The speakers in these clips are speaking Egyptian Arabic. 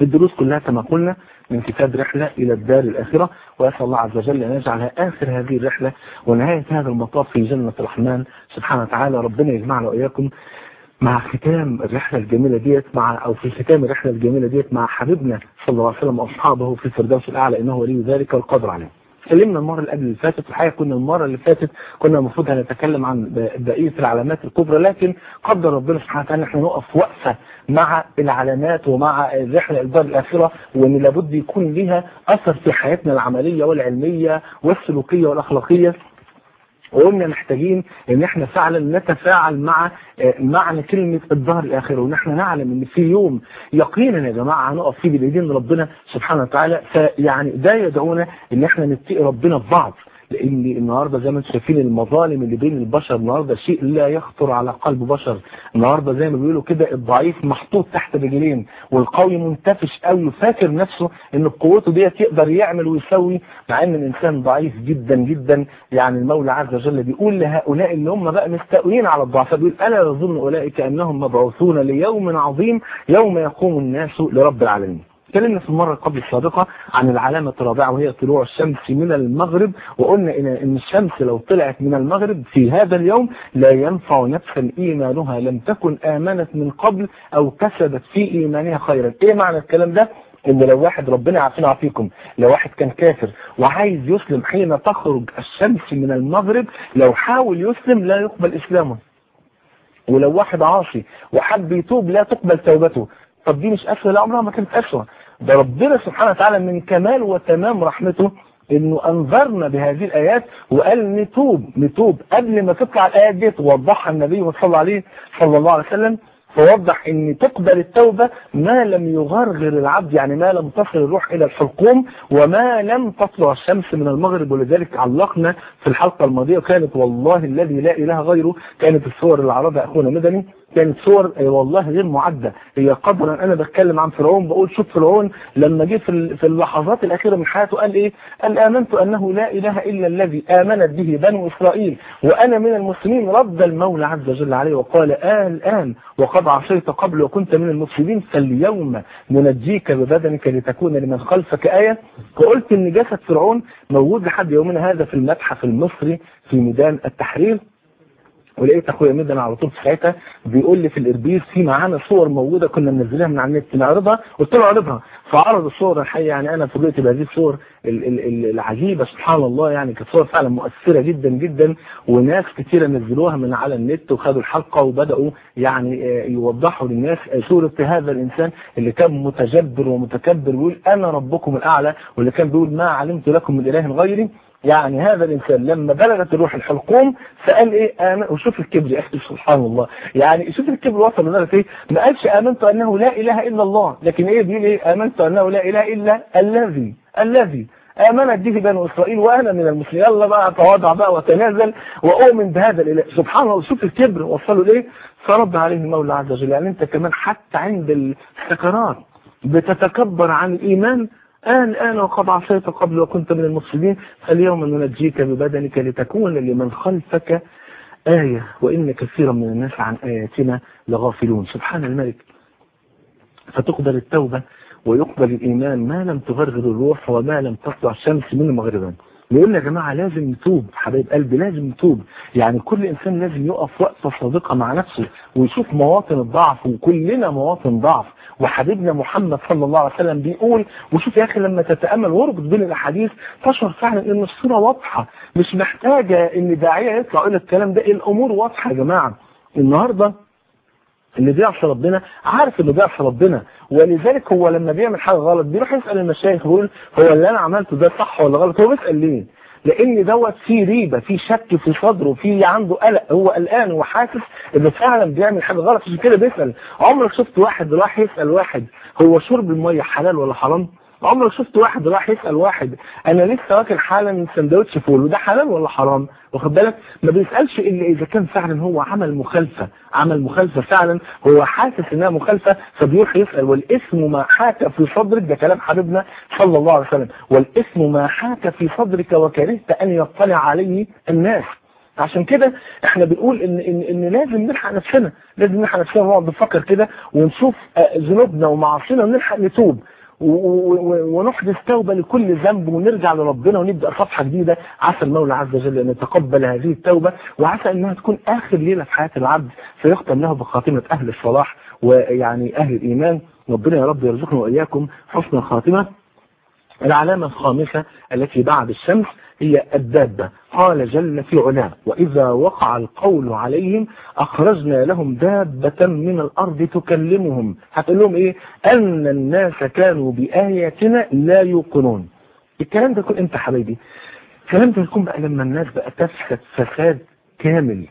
الدروس كلها كما قلنا من كتاب رحلة إلى الدار الآخرة وأسأل الله عز وجل أن يجعلها آخر هذه الرحلة ونهاية هذا المطاف في جنة الرحمن سبحانه وتعالى ربنا يجمعنا وإياكم مع ختام الرحلة الجميلة ديت مع أو في ختام الرحلة الجميلة ديت مع حبيبنا صلى الله عليه وسلم وأصحابه في الفردوس الأعلى إنه ولي ذلك والقدر عليه اتكلمنا المرة اللي قبل اللي فاتت الحقيقة كنا المرة اللي فاتت كنا المفروض هنتكلم عن بقية العلامات الكبرى لكن قدر ربنا سبحانه وتعالى احنا نقف وقفة مع العلامات ومع الرحلة الدار الآخرة وان لابد يكون لها أثر في حياتنا العملية والعلمية والسلوكية والأخلاقية وقلنا محتاجين ان احنا فعلا نتفاعل مع معنى كلمة الظهر الاخرة وان احنا نعلم ان في يوم يقينا يا جماعة هنقف فيه بالايدين ربنا سبحانه وتعالى فيعني ده يدعونا ان احنا نتقي ربنا في بعض لان النهارده زي ما انتم شايفين المظالم اللي بين البشر النهارده شيء لا يخطر على قلب بشر النهارده زي ما بيقولوا كده الضعيف محطوط تحت رجلين والقوي منتفش قوي وفاكر نفسه ان بقوته ديت يقدر يعمل ويسوي مع ان الانسان ضعيف جدا جدا يعني المولى عز وجل بيقول لهؤلاء اللي هم بقى مستقوين على الضعفاء بيقول الا يظن اولئك انهم مبعوثون ليوم عظيم يوم يقوم الناس لرب العالمين اتكلمنا في المرة قبل السابقة عن العلامة الرابعة وهي طلوع الشمس من المغرب وقلنا إن, إن الشمس لو طلعت من المغرب في هذا اليوم لا ينفع نفسا إيمانها لم تكن آمنت من قبل أو كسبت في إيمانها خيرا إيه معنى الكلام ده؟ ان لو واحد ربنا يعافينا ويعافيكم لو واحد كان كافر وعايز يسلم حين تخرج الشمس من المغرب لو حاول يسلم لا يقبل اسلامه ولو واحد عاصي وحب يتوب لا تقبل توبته طب دي مش أسوأ لا عمرها ما كانت أسوأ ده ربنا سبحانه وتعالى من كمال وتمام رحمته انه انذرنا بهذه الايات وقال نتوب نتوب قبل ما تطلع الايات دي ووضحها النبي صلى عليه صلى الله عليه وسلم فوضح ان تقبل التوبة ما لم يغرغر العبد يعني ما لم تصل الروح الى الحلقوم وما لم تطلع الشمس من المغرب ولذلك علقنا في الحلقة الماضية كانت والله الذي لا اله غيره كانت الصور اللي عرضها اخونا مدني كانت صور والله غير معدة هي قدرا انا بتكلم عن فرعون بقول شوف فرعون لما جه في في اللحظات الاخيرة من حياته قال ايه قال امنت انه لا اله الا الذي امنت به بنو اسرائيل وانا من المسلمين رد المولى عز وجل عليه وقال آه الان وقد عصيت قبل وكنت من المفسدين فاليوم ننجيك ببدنك لتكون لمن خلفك آية وقلت ان جسد فرعون موجود لحد يومنا هذا في المتحف المصري في ميدان التحرير ولقيت اخويا مدن على طول في ساعتها بيقول لي في الاربيز في معانا صور موجوده كنا منزلينها من على النت نعرضها قلت له اعرضها فعرض الصور الحقيقه يعني انا فوجئت بهذه الصور العجيبه سبحان الله يعني كانت صور فعلا مؤثره جدا جدا وناس كثيره نزلوها من على النت وخدوا الحلقه وبداوا يعني يوضحوا للناس صوره هذا الانسان اللي كان متجبر ومتكبر ويقول انا ربكم الاعلى واللي كان بيقول ما علمت لكم من اله غيري يعني هذا الإنسان لما بلغت الروح الحلقوم فقال إيه آمن وشوف الكبر يا أخي سبحان الله يعني شوف الكبر وصل لدرجة إيه ما قالش آمنت أنه لا إله إلا الله لكن إيه بيقول إيه آمنت أنه لا إله إلا الذي الذي آمنت به بنو إسرائيل وأنا من المسلمين يلا بقى تواضع بقى وتنازل وأؤمن بهذا الإله سبحان الله شوف الكبر وصلوا ليه فرد عليه المولى عز وجل يعني أنت كمان حتى عند السكرات بتتكبر عن الإيمان آن آن وقد عصيت قبل وكنت من المفسدين فاليوم ننجيك ببدنك لتكون لمن خلفك آية وإن كثيرا من الناس عن آياتنا لغافلون سبحان الملك فتقبل التوبة ويقبل الإيمان ما لم تغرغر الروح وما لم تطلع الشمس من مغربا يقول يا جماعة لازم نتوب حبايب قلبي لازم نتوب يعني كل إنسان لازم يقف وقفة صادقة مع نفسه ويشوف مواطن الضعف وكلنا مواطن ضعف وحبيبنا محمد صلى الله عليه وسلم بيقول وشوف يا أخي لما تتأمل واربط بين الأحاديث تشعر فعلا إن الصورة واضحة مش محتاجة إن داعية يطلع يقول الكلام ده الأمور واضحة يا جماعة النهاردة اللي بيعصي ربنا عارف انه بيعصي ربنا ولذلك هو لما بيعمل حاجه غلط بيروح يسال المشايخ يقول هو اللي انا عملته ده صح ولا غلط هو بيسال ليه لان دوت فيه ريبه فيه شك في صدره فيه عنده قلق هو قلقان وحاسس انه فعلا بيعمل حاجه غلط عشان كده بيسال عمرك شفت واحد راح يسال واحد هو شرب الميه حلال ولا حرام عمرك شفت واحد راح يسأل واحد انا لسه واكل حالا سندوتش فول وده حلال ولا حرام واخد بالك ما بيسألش الا اذا كان فعلا هو عمل مخالفة عمل مخالفة فعلا هو حاسس انها مخالفة فبيروح يسأل والاسم ما حاك في صدرك ده كلام حبيبنا صلى الله عليه وسلم والاسم ما حاك في صدرك وكرهت ان يطلع عليه الناس عشان كده احنا بنقول ان ان, إن لازم نلحق نفسنا لازم نلحق نفسنا ونقعد نفكر كده ونشوف ذنوبنا ومعاصينا ونلحق نتوب ونحدث توبة لكل ذنب ونرجع لربنا ونبدأ صفحة جديدة عسى المولى عز وجل أن يتقبل هذه التوبة وعسى أنها تكون آخر ليلة في حياة العبد فيختم له بخاتمة أهل الصلاح ويعني أهل الإيمان ربنا يا رب يرزقنا وإياكم حسن الخاتمة العلامة الخامسة التي بعد الشمس هي الدابة قال جل في علاه وإذا وقع القول عليهم أخرجنا لهم دابة من الأرض تكلمهم هتقول لهم إيه أن الناس كانوا بآياتنا لا يوقنون الكلام ده يكون امتى حبايبي الكلام ده يكون بقى لما الناس بقى تفسد فساد كامل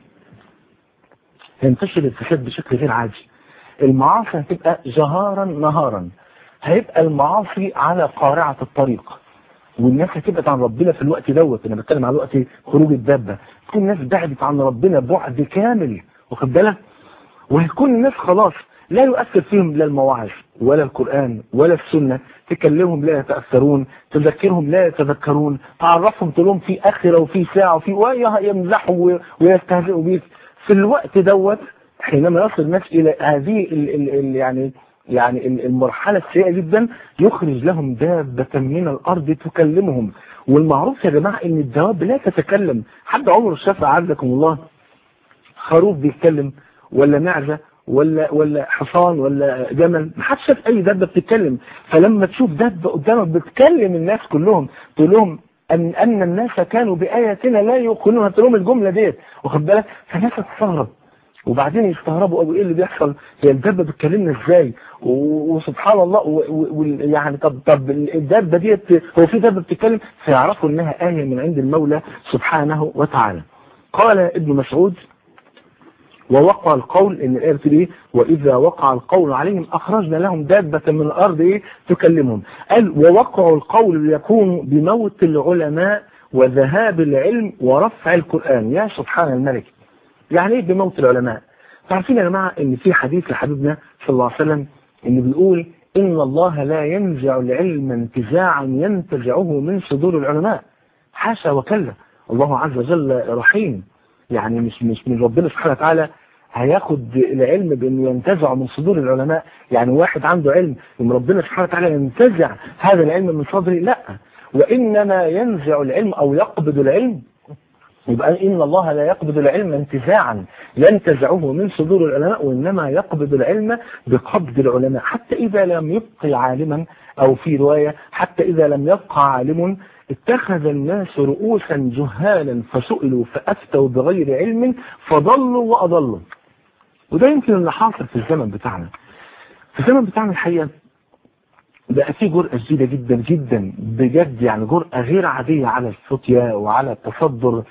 ينتشر الفساد بشكل غير عادي المعاصي هتبقى جهارا نهارا هيبقى المعاصي على قارعة الطريق والناس هتبعد عن ربنا في الوقت دوت انا بتكلم على وقت خروج الدابة تكون الناس بعدت عن ربنا بعد كامل واخد بالك وهيكون الناس خلاص لا يؤثر فيهم لا المواعظ ولا القرآن ولا السنة تكلمهم لا يتأثرون تذكرهم لا يتذكرون تعرفهم تقول لهم في آخرة وفي ساعة وفي ويمزحوا ويستهزئوا بيك في الوقت دوت حينما يصل الناس إلى هذه ال ال ال يعني يعني المرحلة السيئة جدا يخرج لهم دابة من الأرض تكلمهم والمعروف يا جماعة ان الدواب لا تتكلم حد عمره شاف عزكم الله خروف بيتكلم ولا معزة ولا ولا حصان ولا جمل ما حدش شاف اي دابة بتتكلم فلما تشوف دابة قدامك بتكلم الناس كلهم تقول لهم ان ان الناس كانوا باياتنا لا يوقنون تقول لهم الجملة ديت واخد بالك فالناس تستغرب وبعدين يستغربوا قوي ايه اللي بيحصل هي الدابه بتكلمنا ازاي وسبحان الله ويعني طب طب الدابه ديت هو في دابه بتتكلم فيعرفوا انها ايه من عند المولى سبحانه وتعالى قال ابن مسعود ووقع القول ان الايه بتقول ايه واذا وقع القول عليهم اخرجنا لهم دابه من الارض ايه تكلمهم قال ووقع القول يكون بموت العلماء وذهاب العلم ورفع القران يا سبحان الملك يعني ايه بموت العلماء تعرفين يا جماعة ان في حديث لحبيبنا صلى الله عليه وسلم ان بيقول ان الله لا ينزع العلم انتزاعا ينتزعه من صدور العلماء حاشا وكلا الله عز وجل رحيم يعني مش مش من ربنا سبحانه وتعالى هياخد العلم بانه ينتزع من صدور العلماء يعني واحد عنده علم ان ربنا سبحانه وتعالى ينتزع هذا العلم من صدره لا وانما ينزع العلم او يقبض العلم يبقى إن الله لا يقبض العلم انتزاعا ينتزعه من صدور العلماء وإنما يقبض العلم بقبض العلماء حتى إذا لم يبقي عالما أو في رواية حتى إذا لم يبقى عالم اتخذ الناس رؤوسا جهالا فسئلوا فأفتوا بغير علم فضلوا وأضلوا وده يمكن اللي حاصل في الزمن بتاعنا في الزمن بتاعنا الحقيقة بقى في جرأة شديدة جدا جدا بجد يعني جرأة غير عادية على الفتية وعلى التصدر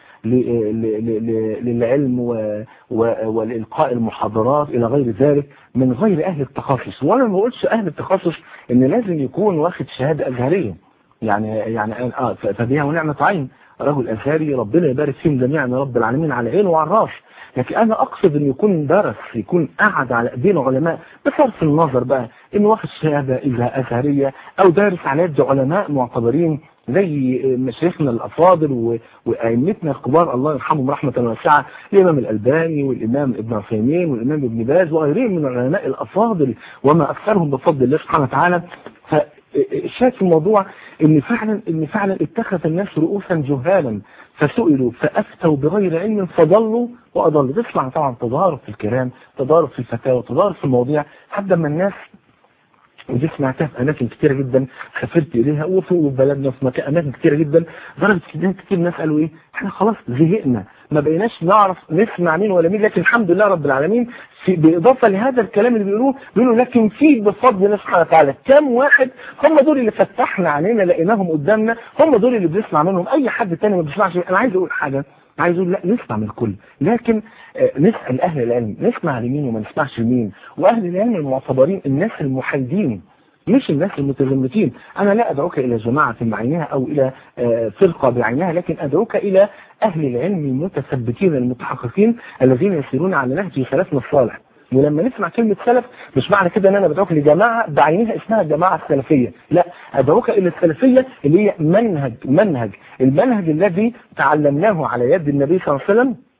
للعلم والإلقاء المحاضرات إلى غير ذلك من غير أهل التخصص وأنا ما بقولش أهل التخصص إن لازم يكون واخد شهادة أزهرية يعني يعني آه فبها ونعمة عين رجل أزهري ربنا يبارك فيهم جميعا يا رب العالمين على عينه وعلى الراس لكن انا اقصد ان يكون درس يكون قعد على ايدين علماء بصرف النظر بقى انه واخد شهاده اذا ازهريه او دارس على يد علماء معتبرين زي مشايخنا الافاضل وائمتنا الكبار الله يرحمهم رحمه واسعه الامام الالباني والامام ابن عثيمين والامام ابن باز وغيرهم من العلماء الافاضل وما اكثرهم بفضل الله سبحانه وتعالى الشاهد في الموضوع ان فعلا ان فعلا اتخذ الناس رؤوسا جهالا فسئلوا فافتوا بغير علم فضلوا واضلوا تسمع طبعا تضارب في الكلام تضارب في الفتاوى تضارب في المواضيع حتى ما الناس ودي سمعتها في اماكن كتيره جدا سافرت اليها وفي بلدنا في مكان اماكن كتيره جدا درجه كتير كتير ناس قالوا ايه احنا خلاص زهقنا ما بقيناش نعرف نسمع مين ولا مين لكن الحمد لله رب العالمين في بالاضافه لهذا الكلام اللي بيقولوه بيقولوا لكن في بفضل الله سبحانه وتعالى كم واحد هم دول اللي فتحنا علينا لقيناهم قدامنا هم دول اللي بنسمع منهم اي حد تاني ما بيسمعش انا عايز اقول حاجه عايز اقول لا نسمع من الكل لكن نسال اهل العلم نسمع لمين وما نسمعش لمين واهل العلم المعتبرين الناس المحايدين مش الناس المتزمتين أنا لا أدعوك إلى جماعة بعينها أو إلى فرقة بعينها لكن أدعوك إلى أهل العلم المتثبتين المتحققين الذين يسيرون على نهج سلفنا الصالح ولما نسمع كلمة سلف مش معنى كده ان انا بدعوك لجماعة بعينها اسمها الجماعة السلفية لا ادعوك الى السلفية اللي هي منهج منهج المنهج الذي تعلمناه على يد النبي صلى الله عليه وسلم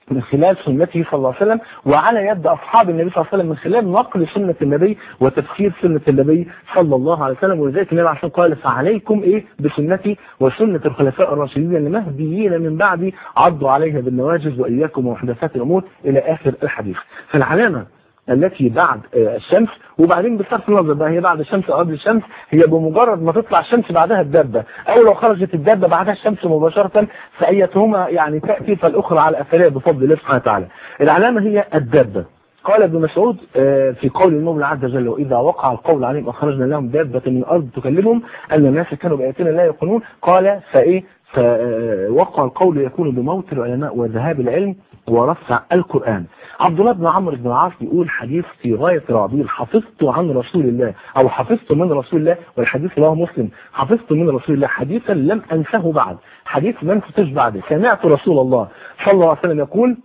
من خلال سنته صلى الله عليه وسلم وعلى يد أصحاب النبي صلى الله عليه وسلم من خلال نقل سنة النبي وتفسير سنة النبي صلى الله عليه وسلم ولذلك النبي عليه قال فعليكم إيه بسنتي وسنة الخلفاء الراشدين المهديين من بعدي عضوا عليها بالنواجز وإياكم ومحدثات الأمور إلى آخر الحديث فالعلامة التي بعد الشمس وبعدين بصرف النظر بقى هي بعد الشمس او قبل الشمس هي بمجرد ما تطلع الشمس بعدها الدابة او لو خرجت الدابة بعدها الشمس مباشرة فايتهما يعني تأتي فالاخرى على اثرها بفضل الله سبحانه وتعالى العلامة هي الدابة قال ابن مسعود في قول المولى عز وجل وإذا وقع القول عليهم أخرجنا لهم دابة من الأرض تكلمهم أن الناس كانوا بآياتنا لا يقنون قال فإيه فوقع القول يكون بموت العلماء وذهاب العلم ورفع القرآن عبد الله بن عمرو بن العاص يقول حديث في غاية العظيم حفظت عن رسول الله أو حفظت من رسول الله والحديث رواه مسلم حفظت من رسول الله حديثا لم أنسه بعد حديث لم تتش بعده سمعت رسول الله صلى الله عليه وسلم يقول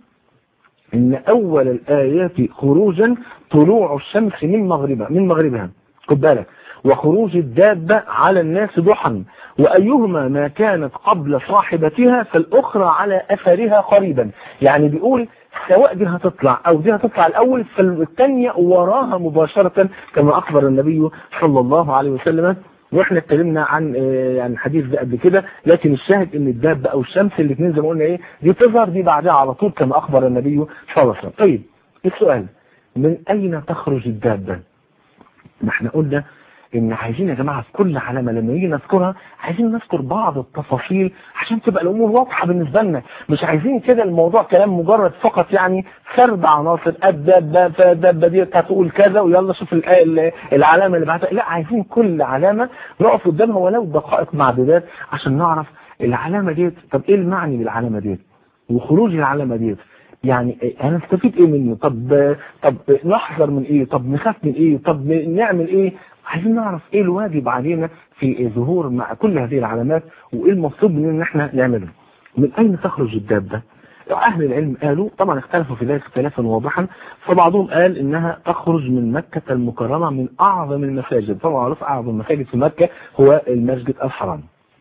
إن أول الآيات خروجا طلوع الشمس من مغربها من مغربها خد بالك وخروج الدابة على الناس ضحى وأيهما ما كانت قبل صاحبتها فالأخرى على أثرها قريبا يعني بيقول سواء دي هتطلع أو دي هتطلع الأول فالثانية وراها مباشرة كما أخبر النبي صلى الله عليه وسلم واحنا اتكلمنا عن يعني الحديث ده قبل كده لكن الشاهد ان الدابة او الشمس الاثنين زي ما قلنا ايه دي تظهر دي بعدها على طول كما اخبر النبي صلى الله عليه وسلم طيب السؤال من اين تخرج الدابة ما احنا قلنا ان عايزين يا جماعة في كل علامة لما يجي نذكرها عايزين نذكر بعض التفاصيل عشان تبقى الامور واضحة بالنسبة لنا مش عايزين كده الموضوع كلام مجرد فقط يعني سرد عناصر الدابة فالدابة دي هتقول كذا ويلا شوف العلامة اللي بعدها لا عايزين كل علامة نقف قدامها ولو دقائق معدودات عشان نعرف العلامة ديت طب ايه المعني بالعلامة ديت وخروج العلامة ديت يعني هنستفيد ايه منه طب طب نحذر من ايه طب نخاف من ايه طب نعمل ايه عايزين نعرف ايه الواجب علينا في ظهور مع كل هذه العلامات وايه المطلوب مننا ان احنا نعمله من اين تخرج الدابة اهل العلم قالوا طبعا اختلفوا في ذلك اختلافا واضحا فبعضهم قال انها تخرج من مكة المكرمة من اعظم المساجد طبعا معروف اعظم المساجد في مكة هو المسجد الحرام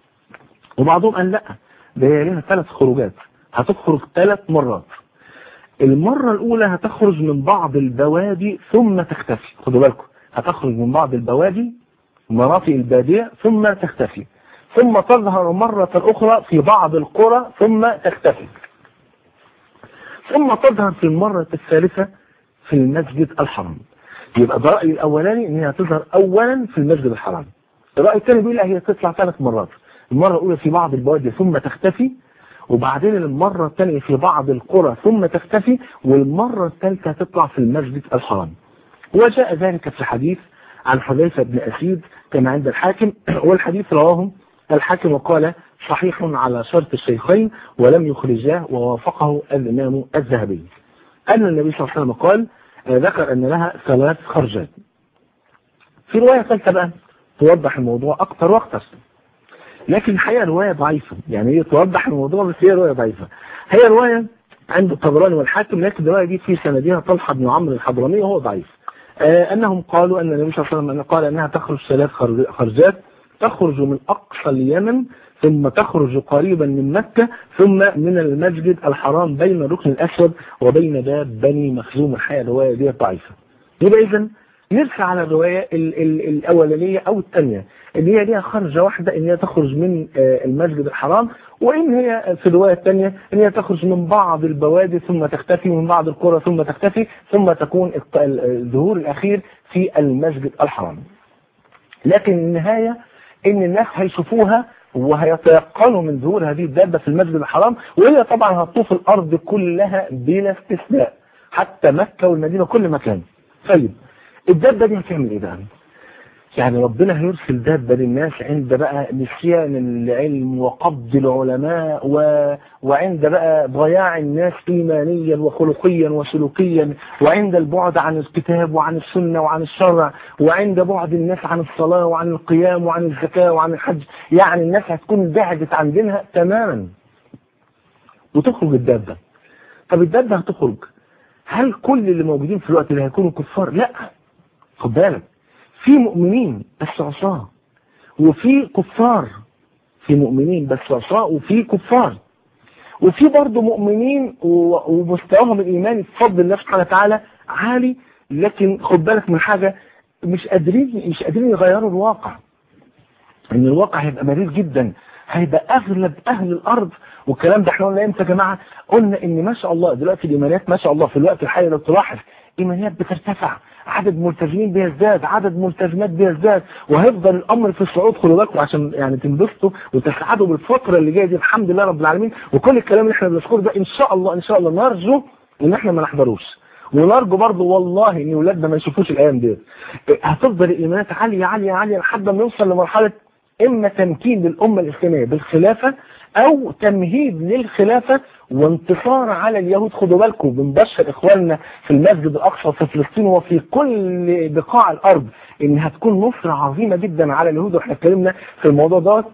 وبعضهم قال لا ده هي لها ثلاث خروجات هتخرج ثلاث مرات المرة الاولى هتخرج من بعض البوادي ثم تختفي خدوا بالكم هتخرج من بعض البوادي مناطق البادية ثم تختفي ثم تظهر مرة أخرى في بعض القرى ثم تختفي ثم تظهر في المرة الثالثة في المسجد الحرام يبقى ده رأيي الأولاني إن هي تظهر أولا في المسجد الحرام الرأي الثاني بيقول هي تطلع ثلاث مرات المرة الأولى في بعض البوادي ثم تختفي وبعدين المرة الثانية في بعض القرى ثم تختفي والمرة الثالثة تطلع في المسجد الحرام وجاء ذلك في حديث عن حذيفة بن أسيد كما عند الحاكم والحديث رواه الحاكم وقال صحيح على شرط الشيخين ولم يخرجاه ووافقه الإمام الذهبي أن النبي صلى الله عليه وسلم قال ذكر أن لها ثلاث خرجات في رواية ثالثة بقى توضح الموضوع أكثر وأكثر لكن الحقيقة رواية ضعيفة يعني هي توضح الموضوع بس هي رواية ضعيفة هي رواية عند الطبراني والحاكم لكن الرواية دي في سندها طلحة بن عمرو الحضرمي وهو ضعيف آه أنهم قالوا أن النبي صلى الله عليه وسلم قال أنها تخرج ثلاث خرجات تخرج من أقصى اليمن ثم تخرج قريبا من مكة ثم من المسجد الحرام بين الركن الأسود وبين باب بني مخزوم الحياة الرواية دي ضعيفة يبقى إذن نرجع على الرواية ال ال الأولانية أو الثانية إن هي ليها خرجة واحدة إن هي تخرج من المسجد الحرام وإن هي في الرواية الثانية إن هي تخرج من بعض البوادي ثم تختفي من بعض القرى ثم تختفي ثم تكون الظهور الأخير في المسجد الحرام لكن النهاية إن الناس هيشوفوها وهيتيقنوا من ظهور هذه الدابة في المسجد الحرام وهي طبعا هتطوف الأرض كلها بلا استثناء حتى مكة والمدينة كل مكان طيب الدابة دي هتعمل ايه بقى يعني ربنا هيرسل دابة للناس عند بقى نسيان العلم وقبض العلماء و... وعند بقى ضياع الناس إيمانيا وخلقيا وسلوكيا وعند البعد عن الكتاب وعن السنة وعن الشرع وعند بعد الناس عن الصلاة وعن القيام وعن الزكاة وعن الحج يعني الناس هتكون بعدت عن دينها تماما وتخرج الدابة طب الدابة هتخرج هل كل اللي موجودين في الوقت اللي هيكونوا كفار لا خد بالك في مؤمنين بس عصاه وفي كفار في مؤمنين بس عصاه وفي كفار وفي برضه مؤمنين ومستواهم الايماني بفضل الله سبحانه وتعالى عالي لكن خد بالك من حاجه مش قادرين مش قادرين يغيروا الواقع ان الواقع هيبقى مرير جدا هيبقى اغلب اهل الارض والكلام ده احنا قلنا امتى يا جماعه قلنا ان ما شاء الله دلوقتي الايمانيات ما شاء الله في الوقت الحالي لو تلاحظ ايمانيات بترتفع عدد ملتزمين بيزداد عدد ملتزمات بيزداد وهيفضل الامر في الصعود خلوا بالكم عشان يعني تنبسطوا وتسعدوا بالفتره اللي جايه دي الحمد لله رب العالمين وكل الكلام اللي احنا بنذكره ده ان شاء الله ان شاء الله نرجو ان احنا ما نحضروش ونرجو برضه والله ان ولادنا ما يشوفوش الايام دي هتفضل الايمانات عاليه عاليه عاليه لحد ما نوصل لمرحله اما تمكين للامه الاسلاميه بالخلافه او تمهيد للخلافه وانتصار على اليهود خدوا بالكم بنبشر اخواننا في المسجد الاقصى في فلسطين وفي كل بقاع الارض ان هتكون نصره عظيمه جدا على اليهود واحنا اتكلمنا في الموضوع ده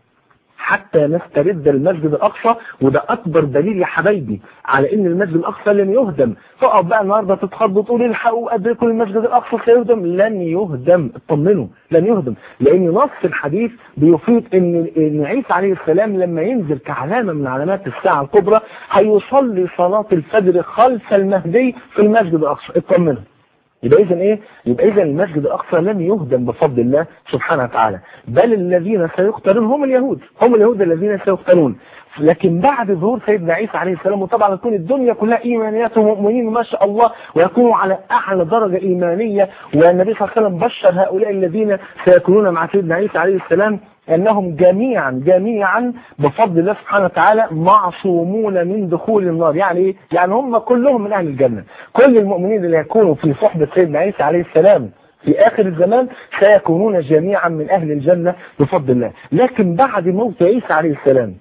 حتى نسترد المسجد الأقصى وده أكبر دليل يا حبايبي على إن المسجد الأقصى لن يهدم تقف بقى النهارده تتخض وتقول الحقوا أدركوا المسجد الأقصى سيهدم لن يهدم اطمنوا لن يهدم لأن نص الحديث بيفيد إن إن عيسى عليه السلام لما ينزل كعلامة من علامات الساعة الكبرى هيصلي صلاة الفجر خلف المهدي في المسجد الأقصى اطمنوا يبقى اذا ايه يبقى اذا المسجد الاقصى لن يهدم بفضل الله سبحانه وتعالى بل الذين سيقتلون هم اليهود هم اليهود الذين سيقتلون لكن بعد ظهور سيدنا عيسى عليه السلام وطبعا تكون الدنيا كلها ايمانيات ومؤمنين ما شاء الله ويكونوا على اعلى درجه ايمانيه والنبي صلى الله عليه وسلم بشر هؤلاء الذين سيكونون مع سيدنا عيسى عليه السلام أنهم جميعا جميعا بفضل الله سبحانه وتعالى معصومون من دخول النار يعني إيه؟ يعني هم كلهم من أهل الجنة كل المؤمنين اللي يكونوا في صحبة سيدنا عيسى عليه السلام في آخر الزمان سيكونون جميعا من أهل الجنة بفضل الله لكن بعد موت عيسى عليه السلام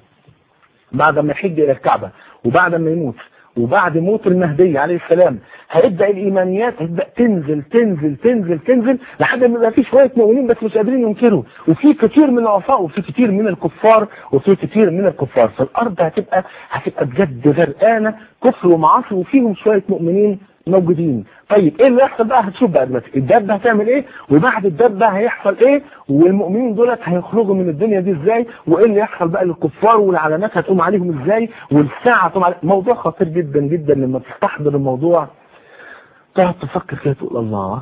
بعد ما يحج إلى الكعبة وبعد ما يموت وبعد موت المهدي عليه السلام هيبدا الايمانيات هتبدا تنزل تنزل تنزل تنزل لحد ما يبقى في شويه مؤمنين بس مش قادرين ينكروا وفي كتير من العصاة وفي كتير من الكفار وفي كتير من الكفار فالارض هتبقى هتبقى بجد غرقانه كفر ومعاصي وفيهم شويه مؤمنين موجودين طيب ايه اللي يحصل بقى هتشوف بقى دلوقتي الدبه هتعمل ايه وبعد الدبه هيحصل ايه والمؤمنين دولت هيخرجوا من الدنيا دي ازاي وايه اللي يحصل بقى للكفار والعلامات هتقوم عليهم ازاي والساعه هتقوم عليهم موضوع خطير جدا جدا لما تستحضر الموضوع تقعد تفكر كده تقول الله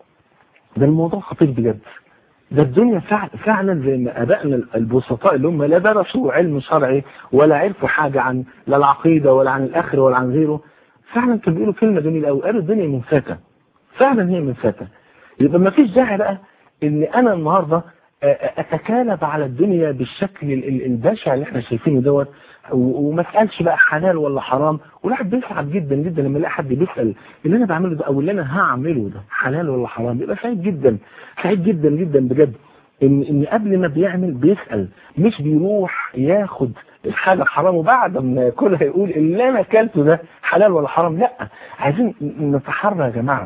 ده الموضوع خطير بجد ده الدنيا فعلا فعلا زي ما ابائنا البسطاء اللي هم لا درسوا علم شرعي ولا عرفوا حاجه عن لا العقيده ولا عن الاخر ولا عن غيره فعلا كانوا بيقولوا كلمه جميله قوي قالوا الدنيا منفتة فعلا هي منفتة يبقى ما فيش داعي بقى ان انا النهارده اتكالب على الدنيا بالشكل البشع اللي احنا شايفينه دوت وما اسالش بقى حلال ولا حرام والواحد بيسعد جدا جدا لما يلاقي حد بيسال اللي انا بعمله ده او اللي انا هعمله ده حلال ولا حرام يبقى سعيد جدا سعيد جدا جدا بجد ان ان قبل ما بيعمل بيسال مش بيروح ياخد الحاجة حرام وبعد ما ياكلها يقول اللي انا اكلته ده حلال ولا حرام لا عايزين نتحرى يا جماعة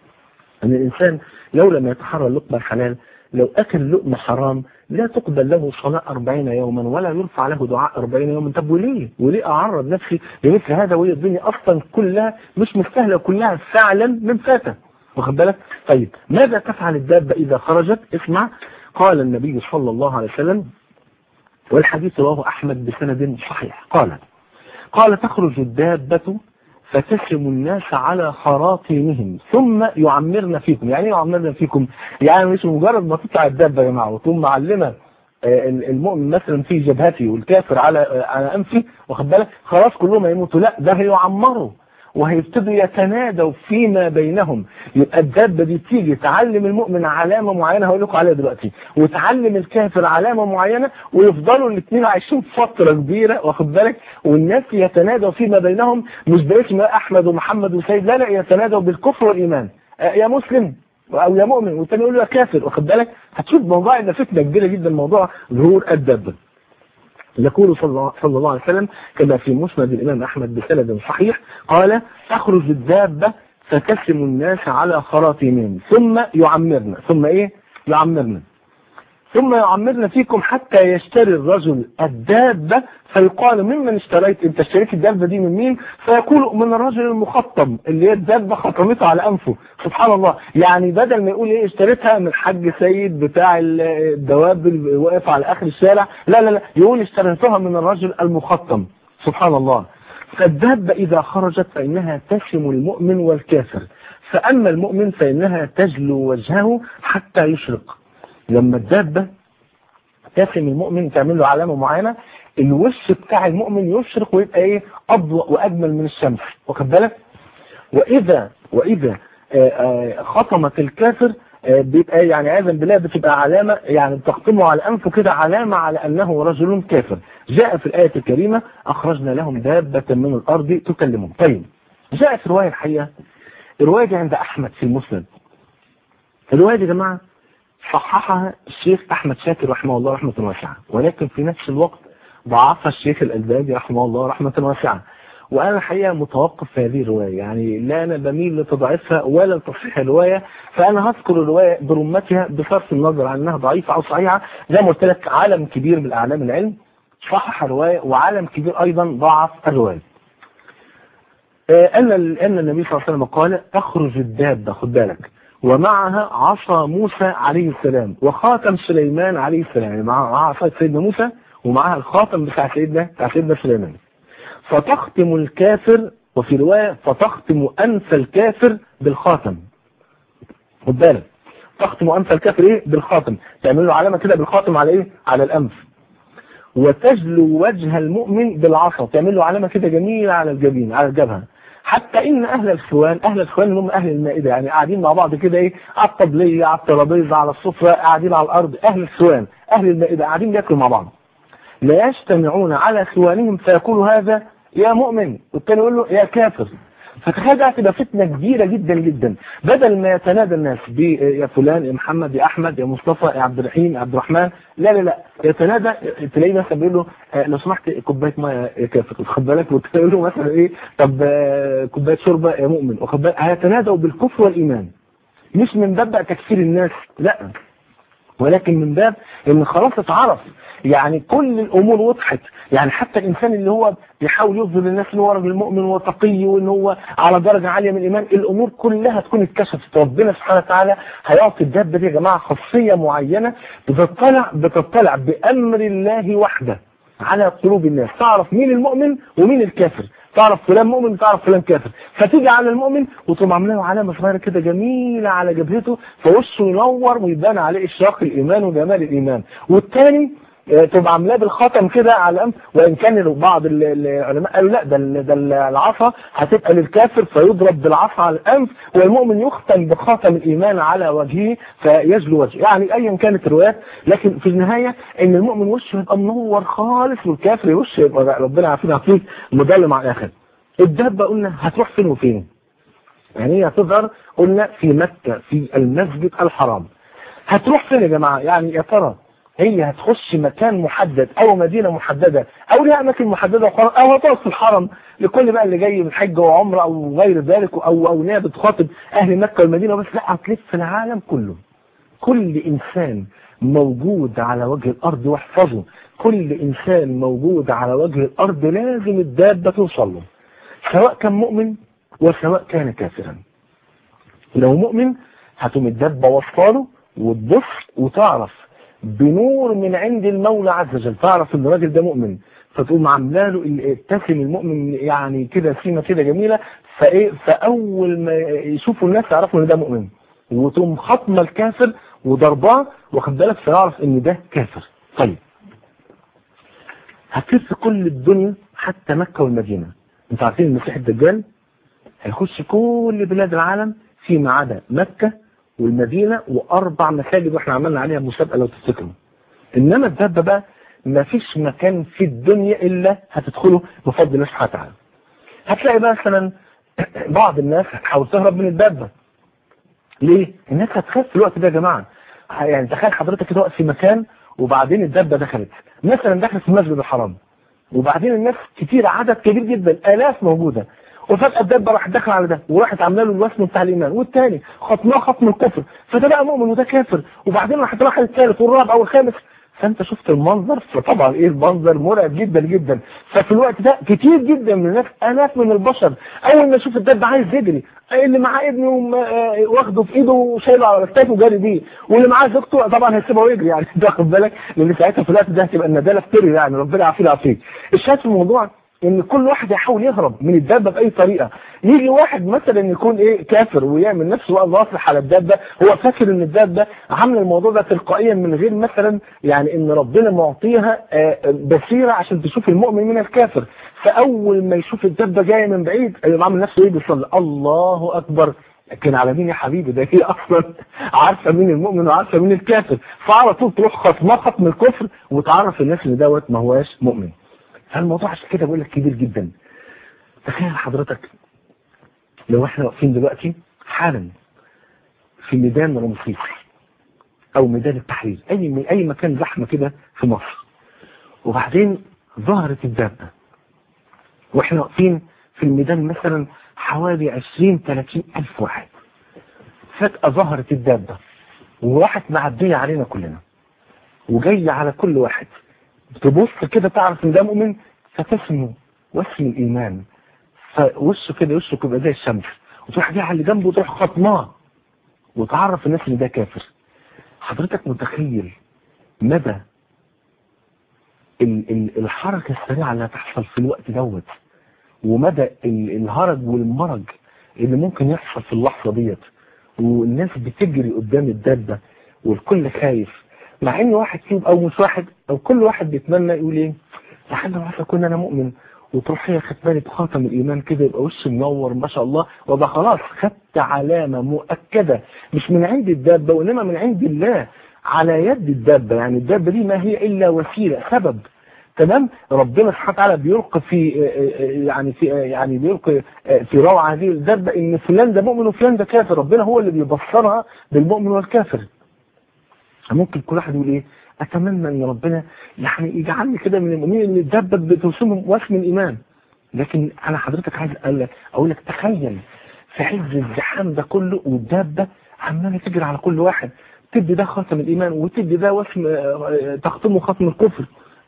ان الانسان لو لم يتحرى اللقمة الحلال لو اكل لقمة حرام لا تقبل له صلاة 40 يوما ولا يرفع له دعاء 40 يوما طب وليه وليه اعرض نفسي لمثل هذا وهي الدنيا اصلا كلها مش مستاهله كلها فعلا من فاتة واخد بالك طيب ماذا تفعل الدابة اذا خرجت اسمع قال النبي صلى الله عليه وسلم والحديث رواه أحمد بسند صحيح قال قال تخرج الدابة فتسم الناس على خراطيمهم ثم يعمرن فيكم يعني يعمرن فيكم يعني مش مجرد ما تطلع الدابة يا جماعة وتقوم معلمة المؤمن مثلا في جبهته والكافر على على انفه واخد بالك خلاص كلهم هيموتوا لا ده هيعمروا وهيبتدوا يتنادوا فيما بينهم يبقى الدابة دي تيجي تعلم المؤمن علامة معينة هقول لكم عليها دلوقتي وتعلم الكافر علامة معينة ويفضلوا الاثنين عايشين فترة كبيرة واخد بالك والناس يتنادوا فيما بينهم مش باسم احمد ومحمد وسيد لا لا يتنادوا بالكفر والايمان يا مسلم او يا مؤمن والتاني يقول له يا كافر واخد بالك هتشوف موضوع ان فتنه كبيره جدا موضوع ظهور الدابه يقول صلى الله عليه وسلم كما في مسند الإمام أحمد بسند صحيح قال تخرج الدابة فتسم الناس على خراطيمهم ثم يعمرنا ثم إيه يعمرنا ثم يعمرنا فيكم حتى يشتري الرجل الدابة فيقال ممن اشتريت انت اشتريت الدابة دي من مين فيقول من الرجل المخطم اللي هي الدابة خطمته على انفه سبحان الله يعني بدل ما يقول ايه اشتريتها من الحاج سيد بتاع الدواب اللي واقف على اخر الشارع لا لا لا يقول اشتريتها من الرجل المخطم سبحان الله فالدابة إذا خرجت فإنها تشم المؤمن والكافر فأما المؤمن فإنها تجلو وجهه حتى يشرق لما الدابة تشم المؤمن تعمل له علامة معينة الوش بتاع المؤمن يشرق ويبقى ايه أضوء وأجمل من الشمس واخد بالك وإذا وإذا خطمت الكافر بيبقى يعني عياذا بالله بتبقى علامة يعني بتختمه على أنفه كده علامة على أنه رجل كافر جاء في الآية الكريمة أخرجنا لهم دابة من الأرض تكلمهم طيب جاء في رواية الحقيقة الرواية دي عند أحمد في المسند الرواية دي يا جماعة صححها الشيخ أحمد شاكر رحمه الله رحمة واسعة ولكن في نفس الوقت ضعفها الشيخ الألباني رحمه الله رحمة واسعة وأنا الحقيقة متوقف في هذه الرواية يعني لا أنا بميل لتضعيفها ولا لتصحيح الرواية فأنا هذكر الرواية برمتها بصرف النظر عن أنها ضعيفة أو صحيحة زي ما قلت لك عالم كبير من أعلام العلم صحح الرواية وعالم كبير أيضا ضعف الرواية أن أن النبي صلى الله عليه وسلم قال تخرج الدابة خد بالك ومعها عصا موسى عليه السلام وخاتم سليمان عليه السلام يعني معها عصا سيدنا موسى ومعها الخاتم بتاع سيدنا بتاع سيدنا سليمان فتختم الكافر وفي رواية فتختم أنف الكافر بالخاتم خد بالك تختم أنف الكافر إيه بالخاتم تعمل له علامة كده بالخاتم على إيه على الأنف وتجلو وجه المؤمن بالعصا تعمل له علامة كده جميلة على الجبين على الجبهة حتى ان اهل الخوان اهل الخوان اللي هم اهل المائده يعني قاعدين مع بعض كده ايه على الطبليه على الترابيزه على السفره قاعدين على الارض اهل الخوان اهل المائده قاعدين بياكلوا مع بعض لا يجتمعون على خوانهم فيقول هذا يا مؤمن والتاني يقول له يا كافر فتخيل ده هتبقى فتنة كبيرة جدا جدا بدل ما يتنادى الناس ب يا فلان يا محمد يا احمد يا مصطفى يا عبد الرحيم يا عبد الرحمن لا لا لا يتنادى تلاقيه مثلا بيقول له لو سمحت كوبايه ميه يا كافر خد بالك وتقول له مثلا ايه طب كوبايه شوربه يا مؤمن واخد بالك هيتنادوا بالكفر والايمان مش من باب بقى تكفير الناس لا ولكن من باب ان خلاص اتعرف يعني كل الامور وضحت يعني حتى الانسان اللي هو بيحاول يظهر للناس ان هو راجل مؤمن وتقي وان هو على درجه عاليه من الايمان الامور كلها تكون اتكشفت ربنا سبحانه وتعالى هيعطي الدابه دي يا جماعه خاصيه معينه بتطلع بتطلع بامر الله وحده على قلوب الناس تعرف مين المؤمن ومين الكافر تعرف فلان مؤمن وتعرف فلان كافر فتيجي على المؤمن وتقوم عامله له علامه صغيره كده جميله على جبهته فوشه ينور ويبان عليه اشراق الايمان وجمال الايمان والثاني تبقى عاملاه بالخاتم كده على الانف وان كان بعض العلماء قالوا لا ده ده العصا هتبقى للكافر فيضرب بالعصا على الانف والمؤمن يختم بخاتم الايمان على وجهه فيجلو وجهه يعني ايا كانت الروايات لكن في النهايه ان المؤمن وشه يبقى منور خالص والكافر وشه يبقى ربنا عارفين عارفين مضلم على الاخر الدابه قلنا هتروح فين وفين يعني هي هتظهر قلنا في مكه في المسجد الحرام هتروح فين يا جماعه يعني يا ترى هي هتخش مكان محدد او مدينة محددة او لها اماكن محددة وخلاص او هتقف في الحرم لكل بقى اللي جاي من حج وعمرة او غير ذلك او او نية بتخاطب اهل مكة والمدينة بس لا هتلف العالم كله كل انسان موجود على وجه الارض واحفظه كل انسان موجود على وجه الارض لازم الدابة توصل له سواء كان مؤمن وسواء كان كافرا لو مؤمن هتقوم الدابة وصاله وتبص وتعرف بنور من عند المولى عز وجل تعرف ان الراجل ده مؤمن فتقوم عامله له ابتسم المؤمن يعني كده سيمه كده جميله فايه فاول ما يشوفوا الناس يعرفوا ان ده مؤمن وتقوم خطمه الكافر وضرباه واخد بالك فيعرف ان ده كافر طيب هتلف كل الدنيا حتى مكه والمدينه انتوا عارفين المسيح الدجال هيخش كل بلاد العالم فيما عدا مكه والمدينة وأربع مساجد وإحنا عملنا عليها مسابقة لو تفتكروا إنما الدابة بقى ما فيش مكان في الدنيا إلا هتدخله بفضل الله سبحانه وتعالى هتلاقي بقى مثلا بعض الناس هتحاول تهرب من الدابة ليه؟ الناس هتخاف في الوقت ده يا جماعة يعني تخيل حضرتك كده واقف في مكان وبعدين الدابة دخلت مثلا دخلت في المسجد الحرام وبعدين الناس كتير عدد كبير جدا آلاف موجودة وفجأة الدابة راح داخل على ده وراحت عامله له الوسم بتاع الإيمان والتاني خطناه خطم الكفر فده بقى مؤمن وده كافر وبعدين راح راح الثالث والرابع والخامس فانت شفت المنظر فطبعا ايه المنظر مرعب جدا جدا ففي الوقت ده كتير جدا من الناس الاف من البشر اول ما يشوف الدب عايز يجري اللي معاه ابنه واخده في ايده وشايله على كتافه وجاري بيه واللي معاه زوجته طبعا هيسيبه ويجري يعني تاخد بالك لان ساعتها في الوقت ده هتبقى النداله في يعني ربنا يعافينا ويعافيك الشاهد في الموضوع ان كل واحد يحاول يهرب من الدابه باي طريقه يجي واحد مثلا يكون ايه كافر ويعمل نفسه بقى ناصح على الدابه هو فاكر ان الدابه عامله الموضوع ده تلقائيا من غير مثلا يعني ان ربنا معطيها بصيره عشان تشوف المؤمن من الكافر فاول ما يشوف الدابه جايه من بعيد يقوم عامل نفسه ايه بيصلي الله اكبر لكن على مين يا حبيبي ده هي اصلا عارفه مين المؤمن وعارفه مين الكافر فعلى طول تروح خصمها ختم الكفر وتعرف الناس ان دوت ما هواش مؤمن فالموضوع عشان كده بقول لك كبير جدا تخيل حضرتك لو احنا واقفين دلوقتي حالا في ميدان رمسيس او ميدان التحرير اي من اي مكان زحمه كده في مصر وبعدين ظهرت الدابه واحنا واقفين في الميدان مثلا حوالي 20 30 الف واحد فجأة ظهرت الدابة وراحت معدية علينا كلنا وجاية على كل واحد تبص كده تعرف ان ده مؤمن فتسمه واسم الايمان فوشه كده وشه يبقى زي الشمس وتروح جاي على اللي جنبه وتروح خطماه وتعرف الناس ان ده كافر حضرتك متخيل مدى ال ال الحركة السريعة اللي هتحصل في الوقت دوت ومدى الهرج والمرج اللي ممكن يحصل في اللحظة ديت والناس بتجري قدام الدابة والكل خايف مع ان واحد فيهم او مش واحد او كل واحد بيتمنى يقول ايه لحد ما اكون انا مؤمن وتروح هي ختماني بخاتم الايمان كده يبقى وشي منور ما شاء الله وابقى خلاص خدت علامة مؤكدة مش من عند الدابة وانما من عند الله على يد الدابة يعني الدابة دي ما هي الا وسيلة سبب تمام ربنا سبحانه وتعالى بيلقي في يعني في يعني بيلقي في روعه هذه الدابه ان فلان ده مؤمن وفلان ده كافر ربنا هو اللي بيبصرها بالمؤمن والكافر ممكن كل واحد يقول ايه اتمنى ان ربنا يعني يجعلني كده من المؤمنين اللي الدابه بتوسمهم واسم الايمان لكن انا حضرتك عايز اقول لك تخيل في عز الزحام ده كله والدابه عماله تجري على كل واحد تدي ده خاتم الايمان وتدي ده واسم تختمه ختم الكفر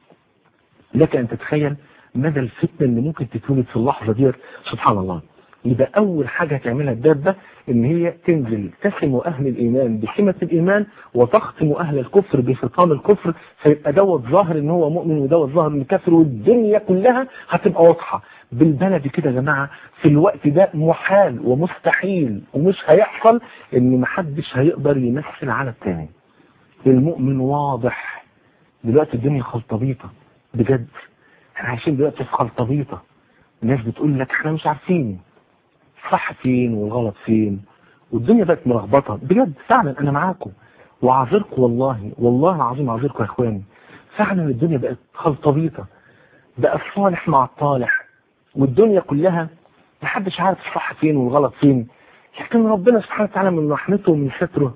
لك أن تتخيل مدى الفتنة اللي ممكن تتولد في اللحظة دي سبحان الله يبقى أول حاجة هتعملها الدابة إن هي تنزل تسم أهل الإيمان بسمة الإيمان وتختم أهل الكفر بختام الكفر فيبقى دوت ظاهر إن هو مؤمن ودوت ظاهر إن كافر والدنيا كلها هتبقى واضحة بالبلدي كده يا جماعة في الوقت ده محال ومستحيل ومش هيحصل إن محدش هيقدر يمثل على التاني المؤمن واضح دلوقتي الدنيا خلطبيطة بجد احنا عايشين دلوقتي في خلطبيطة الناس بتقول لك احنا مش عارفين صح فين والغلط فين والدنيا بقت ملخبطه بجد فعلا انا معاكم وعذركم والله والله العظيم عذركم يا اخواني فعلا الدنيا بقت خلطبيطه بقى الصالح مع الطالح والدنيا كلها محدش عارف الصح فين والغلط فين لكن ربنا سبحانه وتعالى من رحمته ومن ستره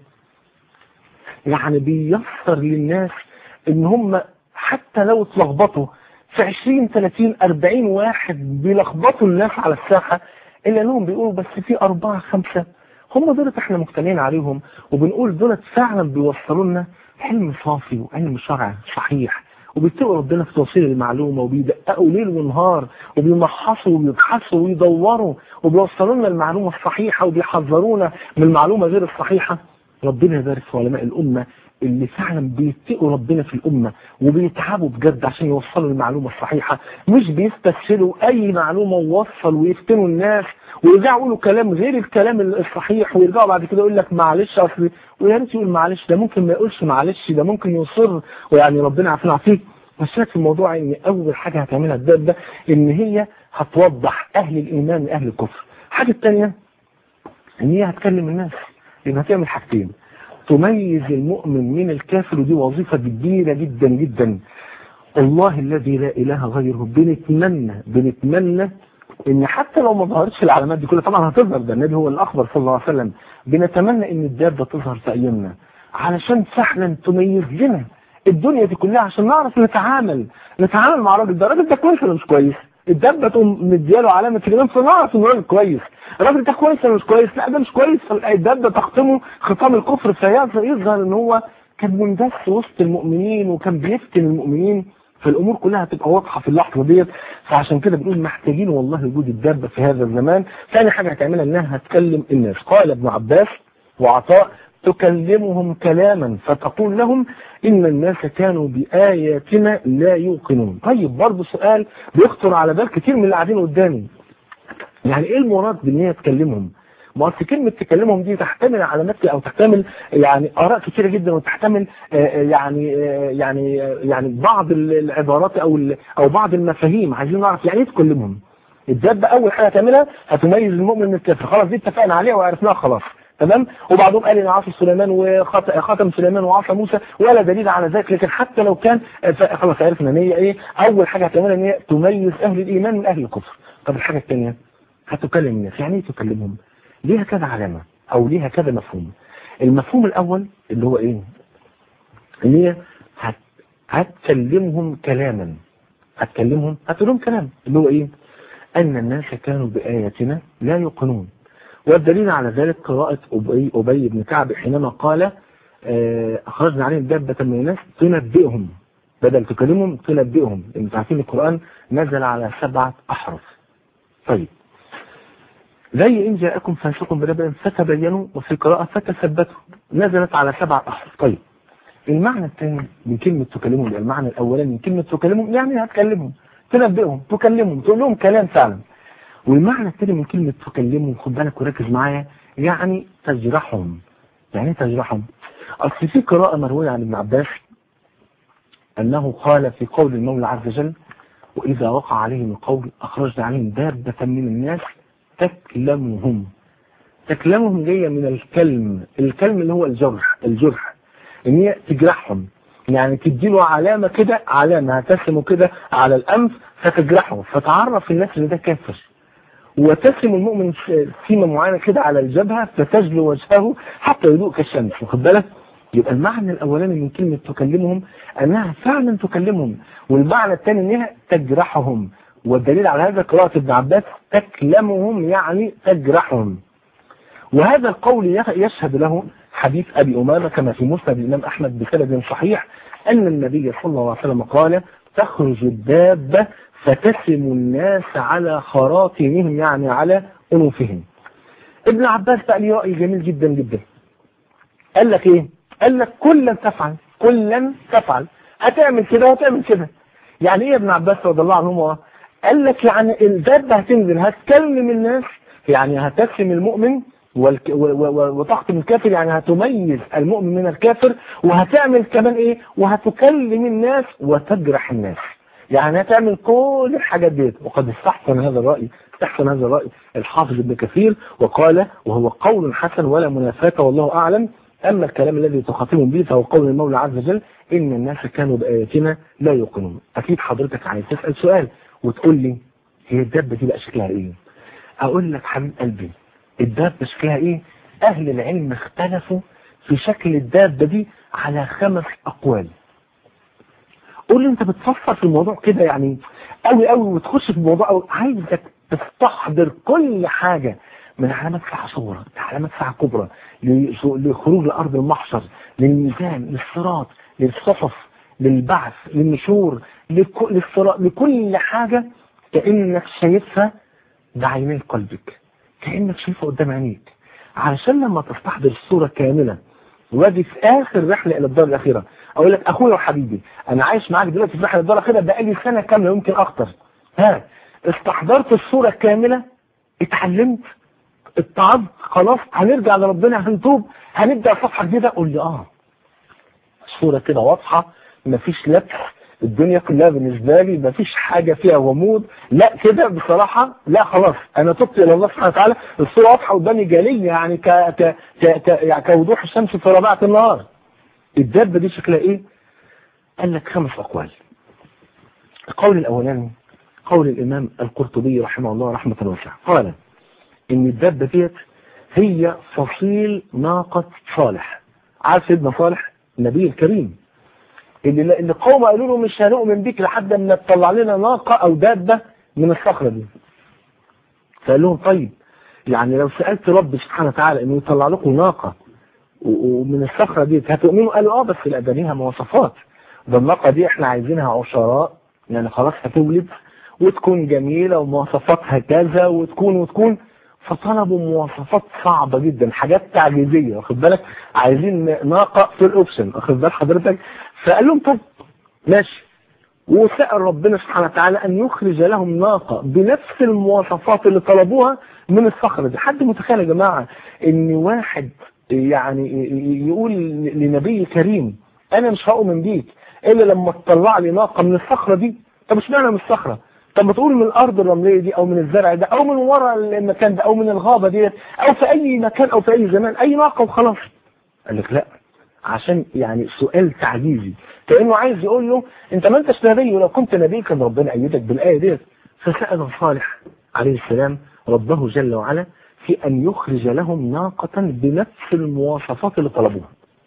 يعني بيسر للناس ان هم حتى لو اتلخبطوا في 20 30 40 واحد بيلخبطوا الناس على الساحه الا انهم بيقولوا بس في اربعه خمسه هم دولت احنا مقتنعين عليهم وبنقول دولت فعلا بيوصلوا لنا علم صافي وعلم شرع صحيح وبيتقوا ربنا في توصيل المعلومة وبيدققوا ليل ونهار وبيمحصوا وبيبحثوا ويدوروا وبيوصلوا لنا المعلومة الصحيحة وبيحذرونا من المعلومة غير الصحيحة ربنا يبارك في علماء الأمة اللي فعلا بيتقوا ربنا في الأمة وبيتعبوا بجد عشان يوصلوا المعلومة الصحيحة مش بيستسهلوا أي معلومة ووصل ويفتنوا الناس ويرجعوا يقولوا كلام غير الكلام الصحيح ويرجعوا بعد كده يقول لك معلش اصل ويا ريت يقول معلش ده ممكن ما يقولش معلش ده ممكن يصر ويعني ربنا عارفين عارفين بس في الموضوع ان اول حاجه هتعملها الدب ده ان هي هتوضح اهل الايمان واهل الكفر الحاجه الثانيه ان هي هتكلم الناس لان هتعمل حاجتين تميز المؤمن من الكافر ودي وظيفه كبيره جدا جدا الله الذي لا اله غيره بنتمنى بنتمنى ان حتى لو ما ظهرتش العلامات دي كلها طبعا هتظهر ده النبي هو الاخبر صلى الله عليه وسلم بنتمنى ان الدابه تظهر في ايامنا علشان فعلا تميز لنا الدنيا دي كلها عشان نعرف نتعامل نتعامل مع الراجل ده الراجل ده كويس ولا مش كويس الدابه تقوم مدياله علامه الايمان فنعرف ان الراجل كويس الراجل ده كويس ولا مش كويس لا ده مش كويس الدابه تختمه ختام الكفر فيظهر ان هو كان مندس وسط المؤمنين وكان بيفتن المؤمنين فالامور كلها هتبقى واضحه في اللحظه ديت فعشان كده بنقول محتاجين والله وجود الدابه في هذا الزمان ثاني حاجه هتعملها انها هتكلم الناس قال ابن عباس وعطاء تكلمهم كلاما فتقول لهم إن الناس كانوا بآياتنا لا يوقنون طيب برضه سؤال بيخطر على بال كتير من اللي قاعدين قدامي يعني ايه المراد بان هي تكلمهم ما اصل كلمه تكلمهم دي تحتمل علامات او تحتمل يعني اراء كثيره جدا وتحتمل يعني يعني يعني بعض العبارات او او بعض المفاهيم عايزين نعرف يعني ايه تكلمهم الدابه اول حاجه تعملها هتميز المؤمن من الكافر خلاص دي اتفقنا عليها وعرفناها خلاص تمام وبعضهم قال ان عصا سليمان وخاتم سليمان وعصا موسى ولا دليل على ذلك لكن حتى لو كان خلاص عرفنا ان هي ايه اول حاجه هتعملها ان هي تميز اهل الايمان من اهل الكفر طب الحاجه الثانيه هتكلم الناس يعني ايه تكلمهم ليها كذا علامة او ليها كذا مفهوم المفهوم الاول اللي هو ايه ان هي هت... هتكلمهم كلاما هتكلمهم هتقول لهم كلام اللي هو ايه ان الناس كانوا بآياتنا لا يوقنون والدليل على ذلك قراءة أبي, أبي بن كعب حينما قال أخرجنا عليهم دابة من الناس تنبئهم بدل تكلمهم تنبئهم انتوا عارفين القرآن نزل على سبعة أحرف طيب زي إن جاءكم فاسق بنبأ فتبينوا وفي قراءة فتثبتوا نزلت على سبعة أحرف طيب المعنى الثاني من كلمة تكلمهم المعنى الأولاني من كلمة تكلمهم يعني هتكلمهم تنبئهم تكلمهم تقول لهم كلام فعلا والمعنى الثاني من كلمة تكلمهم خد بالك وركز معايا يعني تجرحهم يعني ايه تجرحهم أصل في قراءة مروية عن ابن عباس أنه قال في قول المولى عز وجل وإذا وقع عليهم القول أخرجنا عليهم دابة من الناس تكلمهم تكلمهم جاية من الكلم الكلم اللي هو الجرح الجرح ان هي تجرحهم يعني تديله علامة كده علامة هتسمه كده على الأنف فتجرحه فتعرف الناس ان ده كافر وتسم المؤمن سيمة معينة كده على الجبهة فتجلو وجهه حتى يضوء كالشمس واخد بالك يبقى المعنى الأولاني من كلمة تكلمهم أنها فعلا تكلمهم والمعنى الثاني أنها تجرحهم والدليل على هذا قراءة ابن عباس تكلمهم يعني تجرحهم وهذا القول يشهد له حديث أبي أمامة كما في مسند الإمام أحمد بسند صحيح أن النبي صلى الله عليه وسلم قال تخرج الدابة فتسم الناس على خراطمهم يعني على أنوفهم ابن عباس بقى ليه رأي جميل جدا جدا قال لك ايه قال لك كلا تفعل كلا تفعل هتعمل كده وهتعمل كده يعني ايه يا ابن عباس رضي الله عنهما قال لك يعني الدابة هتنزل هتكلم الناس يعني هتسم المؤمن وتحكم الكافر يعني هتميز المؤمن من الكافر وهتعمل كمان ايه وهتكلم الناس وتجرح الناس يعني هتعمل كل الحاجات ديت وقد استحسن هذا الرأي استحسن هذا الرأي الحافظ ابن كثير وقال وهو قول حسن ولا منافاة والله أعلم أما الكلام الذي تخاطبهم به فهو قول المولى عز وجل إن الناس كانوا بآياتنا لا يوقنون أكيد حضرتك عايز تسأل سؤال وتقول لي هي الدابة دي بقى شكلها إيه أقول لك حبيب قلبي الدابة شكلها إيه أهل العلم اختلفوا في شكل الدابة دي على خمس أقوال قول لي انت بتفكر في الموضوع كده يعني قوي قوي وتخش في الموضوع قوي عايزك تستحضر كل حاجة من علامات ساعة صغرى علامات ساعة كبرى لخروج لأرض المحشر للميزان للصراط للصحف للبعث للنشور للصراط لكل حاجة كأنك شايفها بعيني قلبك كأنك شايفها قدام عينيك علشان لما تستحضر الصورة كاملة وادي في اخر رحلة الى الدار الاخيرة اقول لك اخويا وحبيبي انا عايش معاك دلوقتي في رحلة الدار الاخيرة بقالي سنة كاملة يمكن اكتر ها استحضرت الصورة كاملة اتعلمت اتعظت خلاص هنرجع لربنا هنتوب هنبدأ صفحة جديدة قول لي اه الصورة كده واضحة مفيش لبس الدنيا كلها بالنسبة لي مفيش حاجة فيها غموض لا كده بصراحة لا خلاص انا تبت الى الله سبحانه وتعالى الصورة واضحة قدامي جالية يعني ك... ك... ك... ك... يعني كوضوح الشمس في ربيعة النهار الدابة دي شكلها ايه قال لك خمس اقوال القول الاولاني قول الامام القرطبي رحمه الله رحمة واسعة قال ان الدابة ديت هي فصيل ناقة صالح عارف سيدنا صالح النبي الكريم اللي اللي قوم قالوا له مش هنؤمن بيك لحد ما تطلع لنا ناقة او دابة من الصخرة دي فقال لهم طيب يعني لو سألت رب سبحانه وتعالى انه يطلع لكم ناقة ومن الصخرة دي هتؤمنوا قالوا اه بس لا ده ليها مواصفات ده الناقة دي احنا عايزينها عشراء يعني خلاص هتولد وتكون جميلة ومواصفاتها كذا وتكون وتكون فطلبوا مواصفات صعبة جدا حاجات تعجيزية واخد بالك عايزين ناقة في الاوبشن واخد بال حضرتك فقال لهم طب ماشي وسأل ربنا سبحانه وتعالى أن يخرج لهم ناقة بنفس المواصفات اللي طلبوها من الصخرة دي حد متخيل يا جماعة ان واحد يعني يقول لنبي كريم انا مش هؤمن بيك الا لما تطلع لي ناقة من الصخرة دي طب مش معنى من الصخرة طب ما تقول من الارض الرملية دي او من الزرع ده او من وراء المكان ده او من الغابة ديت او في اي مكان او في اي زمان اي ناقة وخلاص قال لك لا عشان يعني سؤال تعجيزي كأنه عايز يقول له انت ما انتش نبي ولو كنت نبي كان ربنا ايدك بالآية ديت فسأل صالح عليه السلام ربه جل وعلا في أن يخرج لهم ناقة بنفس المواصفات اللي طلبوها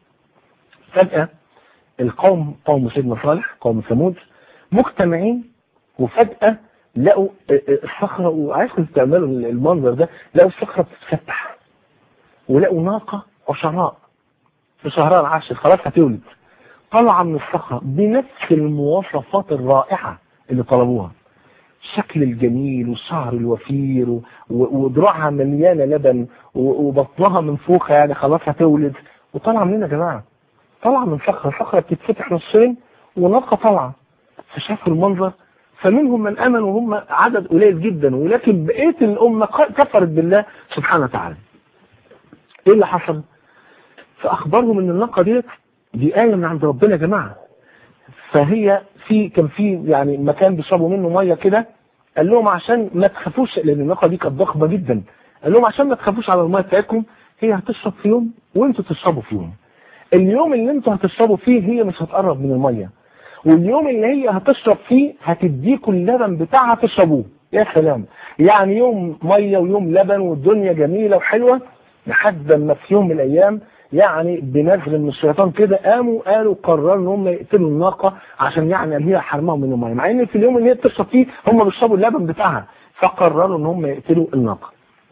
فجأة القوم قوم سيدنا صالح قوم ثمود مجتمعين وفجأة لقوا الصخرة وعايزكم تعملوا المنظر ده لقوا الصخرة بتتفتح ولقوا ناقة عشراء في شهرها العاشر خلاص هتولد طالعة من الصخرة بنفس المواصفات الرائعة اللي طلبوها الشكل الجميل والشعر الوفير وذراعها مليانة لبن وبطنها منفوخة يعني خلاص هتولد وطالعة منين يا جماعة طالعة من صخرة صخرة بتتفتح نصين وناقة طالعة فشافوا المنظر فمنهم من امن وهم عدد قليل جدا ولكن بقية الأمة كفرت بالله سبحانه وتعالى ايه اللي حصل فأخبرهم ان الناقة ديت دي آية من عند ربنا يا جماعة فهي في كان في يعني مكان بيشربوا منه ميه كده قال لهم عشان ما تخافوش لان الناقه دي كانت ضخمه جدا قال لهم عشان ما تخافوش على الميه بتاعتكم هي هتشرب في يوم وانتوا تشربوا في يوم اليوم اللي انتوا هتشربوا فيه هي مش هتقرب من الميه واليوم اللي هي هتشرب فيه هتديكوا اللبن بتاعها تشربوه يا سلام يعني يوم ميه ويوم لبن والدنيا جميله وحلوه لحد ما في يوم من الايام يعني بنزل من الشيطان كده قاموا قالوا قرروا ان هم يقتلوا الناقة عشان يعني هي حرمهم من الميه مع ان في اليوم اللي هي بتشرب فيه هم بيشربوا اللبن بتاعها فقرروا ان هم يقتلوا الناقة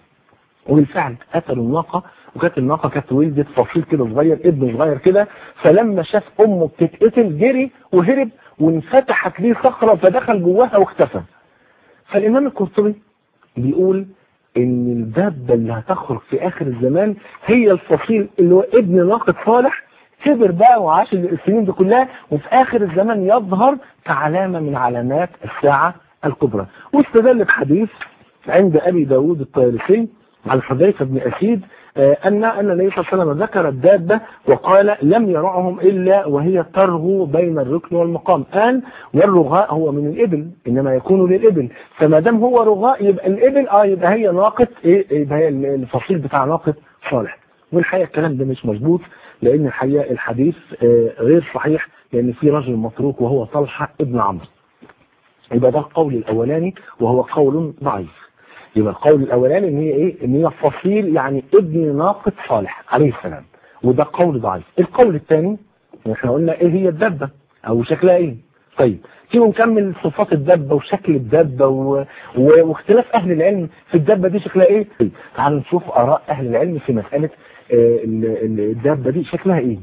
وبالفعل قتلوا الناقة وكانت الناقة كانت ولدت فصيل كده صغير ابن صغير كده فلما شاف امه بتتقتل جري وهرب وانفتحت ليه صخرة فدخل جواها واختفى فالامام القرطبي بيقول ان الدابة اللي هتخرج في اخر الزمان هي الفصيل اللي هو ابن ناقة صالح كبر بقى وعاش السنين دي كلها وفي اخر الزمان يظهر كعلامة من علامات الساعة الكبرى واستدل بحديث عند ابي داود الطيالسي عن حذيفة بن اسيد أن أن النبي صلى الله عليه وسلم ذكر الدابة وقال لم يرعهم إلا وهي ترغو بين الركن والمقام قال والرغاء هو من الإبل إنما يكون للإبل فما دام هو رغاء يبقى الإبل آه يبقى هي ناقة إيه يبقى هي الفصيل بتاع ناقة صالح والحقيقة الكلام ده مش مظبوط لأن الحقيقة الحديث غير صحيح لأن في رجل متروك وهو طلحة ابن عمرو يبقى ده القول الأولاني وهو قول ضعيف يبقى القول الاولاني ان هي ايه ان هي فصيل يعني ابن ناقة صالح عليه السلام وده قول ضعيف القول الثاني احنا قلنا ايه هي الدبة او شكلها ايه طيب تيجي نكمل صفات الدبة وشكل الدبة و... و... واختلاف اهل العلم في الدبة دي شكلها ايه طيب. تعالوا نشوف اراء اهل العلم في مسألة آه الدبة دي شكلها ايه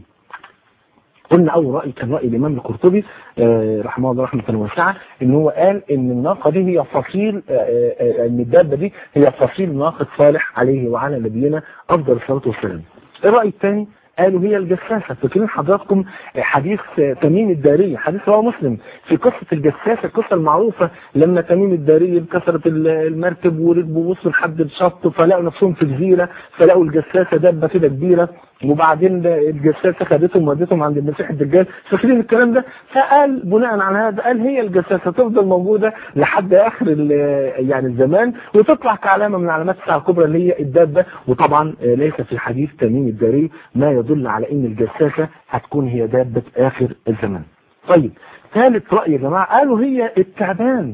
قلنا اول رأي كان رأي الامام القرطبي آه رحمه الله رحمة واسعة ان هو قال ان الناقة دي هي فصيل آه آه ان الدابة دي هي فصيل ناقة صالح عليه وعلى نبينا افضل الصلاة والسلام الرأي الثاني قالوا هي الجساسة فاكرين حضراتكم حديث تميم الداري حديث رواه مسلم في قصة الجساسة القصة المعروفة لما تميم الداري كسرت المركب وركبوا وصلوا لحد الشط فلقوا نفسهم في جزيرة فلقوا الجساسة دابة كده كبيرة وبعدين الجساسة خدتهم ودتهم عند المسيح الدجال فاكرين الكلام ده فقال بناء على هذا قال هي الجساسة تفضل موجودة لحد آخر يعني الزمان وتطلع كعلامة من علامات الساعة الكبرى اللي هي الدابة وطبعا ليس في حديث تميم الداري ما يدل على ان الجساسة هتكون هي دابة آخر الزمان طيب ثالث رأي يا جماعة قالوا هي التعبان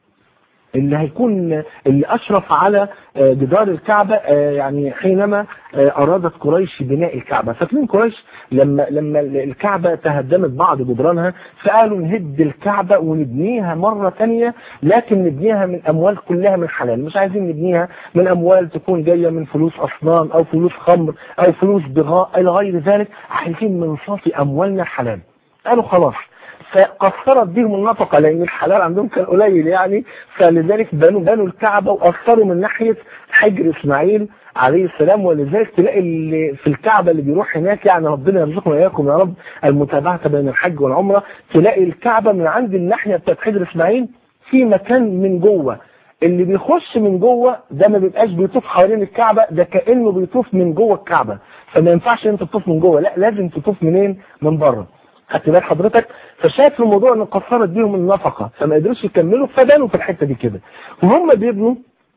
اللي هيكون اللي أشرف على جدار الكعبة يعني حينما أرادت قريش بناء الكعبة فاكرين قريش لما لما الكعبة تهدمت بعض جدرانها فقالوا نهد الكعبة ونبنيها مرة ثانية لكن نبنيها من أموال كلها من حلال مش عايزين نبنيها من أموال تكون جاية من فلوس أصنام أو فلوس خمر أو فلوس بغاء إلى غير ذلك عايزين من صافي أموالنا حلال قالوا خلاص فقصرت بهم النفقة لأن الحلال عندهم كان قليل يعني فلذلك بنوا بنوا الكعبة وقصروا من ناحية حجر إسماعيل عليه السلام ولذلك تلاقي اللي في الكعبة اللي بيروح هناك يعني ربنا يرزقنا وإياكم يا رب المتابعة بين الحج والعمرة تلاقي الكعبة من عند الناحية بتاعت حجر إسماعيل في مكان من جوه اللي بيخش من جوه ده ما بيبقاش بيطوف حوالين الكعبة ده كأنه بيطوف من جوه الكعبة فما ينفعش انت تطوف من جوه لا لازم تطوف منين من بره خدت بال حضرتك فشايف الموضوع ان قصرت بيهم النفقة فما قدروش يكملوا فبانوا في الحتة دي كده وهم بيبنوا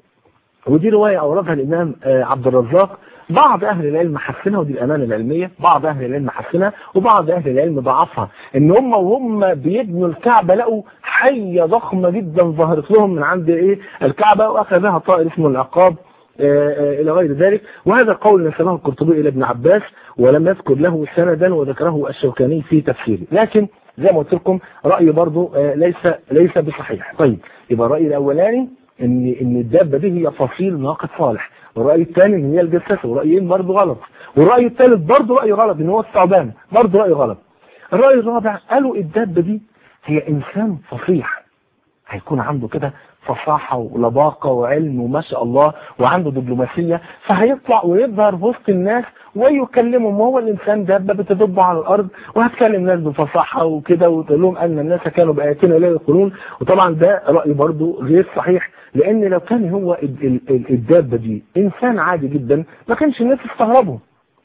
ودي رواية أوردها الإمام عبد الرزاق بعض أهل العلم حسنها ودي الأمانة العلمية بعض أهل العلم حسنها وبعض أهل العلم ضعفها إن هم وهم بيبنوا الكعبة لقوا حية ضخمة جدا ظهرت لهم من عند إيه الكعبة وأخذها طائر اسمه العقاب إلى غير ذلك وهذا قول نسبه القرطبي إلى ابن عباس ولم يذكر له سندا وذكره الشوكاني في تفسيره لكن زي ما قلت لكم رأيي برضو ليس ليس بصحيح طيب يبقى الرأي الأولاني ان ان الدابه دي هي فصيل ناقه صالح والراي الثاني ان هي الجساسه ورايين برضه غلط والراي الثالث برضه راي غلط ان هو الثعبان برضه راي غلط الراي الرابع قالوا الدابه دي هي انسان فصيح هيكون عنده كده فصاحة ولباقة وعلم وما شاء الله وعنده دبلوماسية فهيطلع ويظهر في وسط الناس ويكلمهم وهو الإنسان دابة بتدب على الأرض وهتكلم الناس بفصاحة وكده وتقول لهم أن الناس كانوا بآياتنا لا يقولون وطبعا ده رأي برضه غير صحيح لأن لو كان هو الدابة دي إنسان عادي جدا ما كانش الناس استغربوا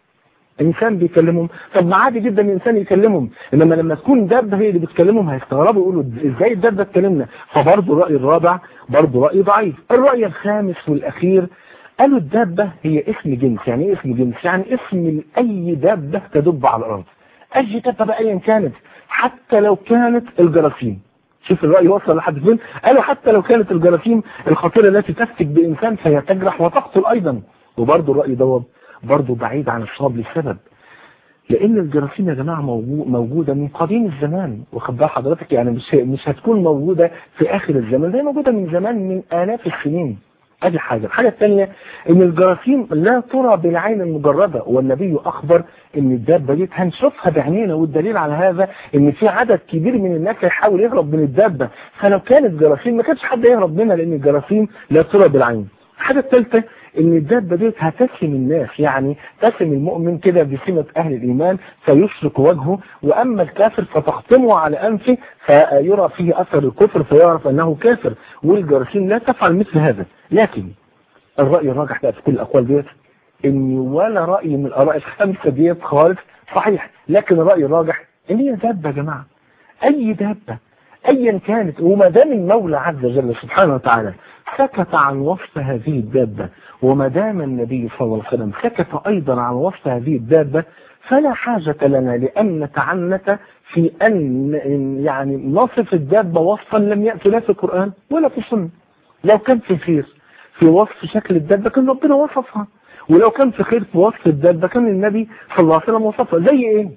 انسان بيكلمهم طب ما عادي جدا الانسان يكلمهم انما لما تكون دابه هي اللي بتكلمهم هيستغربوا يقولوا ازاي الدابه تكلمنا فبرضه الراي الرابع برضه راي ضعيف الراي الخامس والاخير قالوا الدابه هي اسم جنس يعني ايه اسم جنس يعني اسم لاي دابه تدب على الارض اي دابه بقى ايا كانت حتى لو كانت الجراثيم شوف الرأي وصل لحد فين قالوا حتى لو كانت الجراثيم الخطيرة التي تفتك بإنسان فهي تجرح وتقتل أيضا وبرضه الرأي دوت برضه بعيد عن الصواب لسبب لان الجراثيم يا جماعه موجوده من قديم الزمان واخد بال حضرتك يعني مش مش هتكون موجوده في اخر الزمان زي موجوده من زمان من الاف السنين ادي حاجه الحاجه الثانيه ان الجراثيم لا ترى بالعين المجرده والنبي اخبر ان الدابه دي هنشوفها بعينينا والدليل على هذا ان في عدد كبير من الناس هيحاول يهرب من الدابه فلو كانت جراثيم ما كانش حد يهرب منها لان الجراثيم لا ترى بالعين الحاجه الثالثه ان الدابة ديت هتسم الناس يعني تسم المؤمن كده بسمة اهل الايمان فيشرق وجهه واما الكافر فتختمه على انفه فيرى فيه اثر الكفر فيعرف انه كافر والجراثيم لا تفعل مثل هذا لكن الرأي الراجح بقى في كل الاقوال ديت ان ولا رأي من الاراء الخمسة ديت خالص صحيح لكن الرأي الراجح ان هي دابة يا جماعة اي دابة ايا كانت وما دام المولى عز وجل سبحانه وتعالى سكت عن وصف هذه الدابة وما دام النبي صلى الله عليه وسلم سكت أيضا عن وصف هذه الدابة فلا حاجة لنا لأن نتعنت في أن يعني نصف الدابة وصفا لم يأتي لا في القرآن ولا في السنة لو كان في خير في وصف شكل الدابة كان ربنا وصفها ولو كان في خير في وصف الدابة كان النبي صلى الله عليه وسلم وصفها زي ايه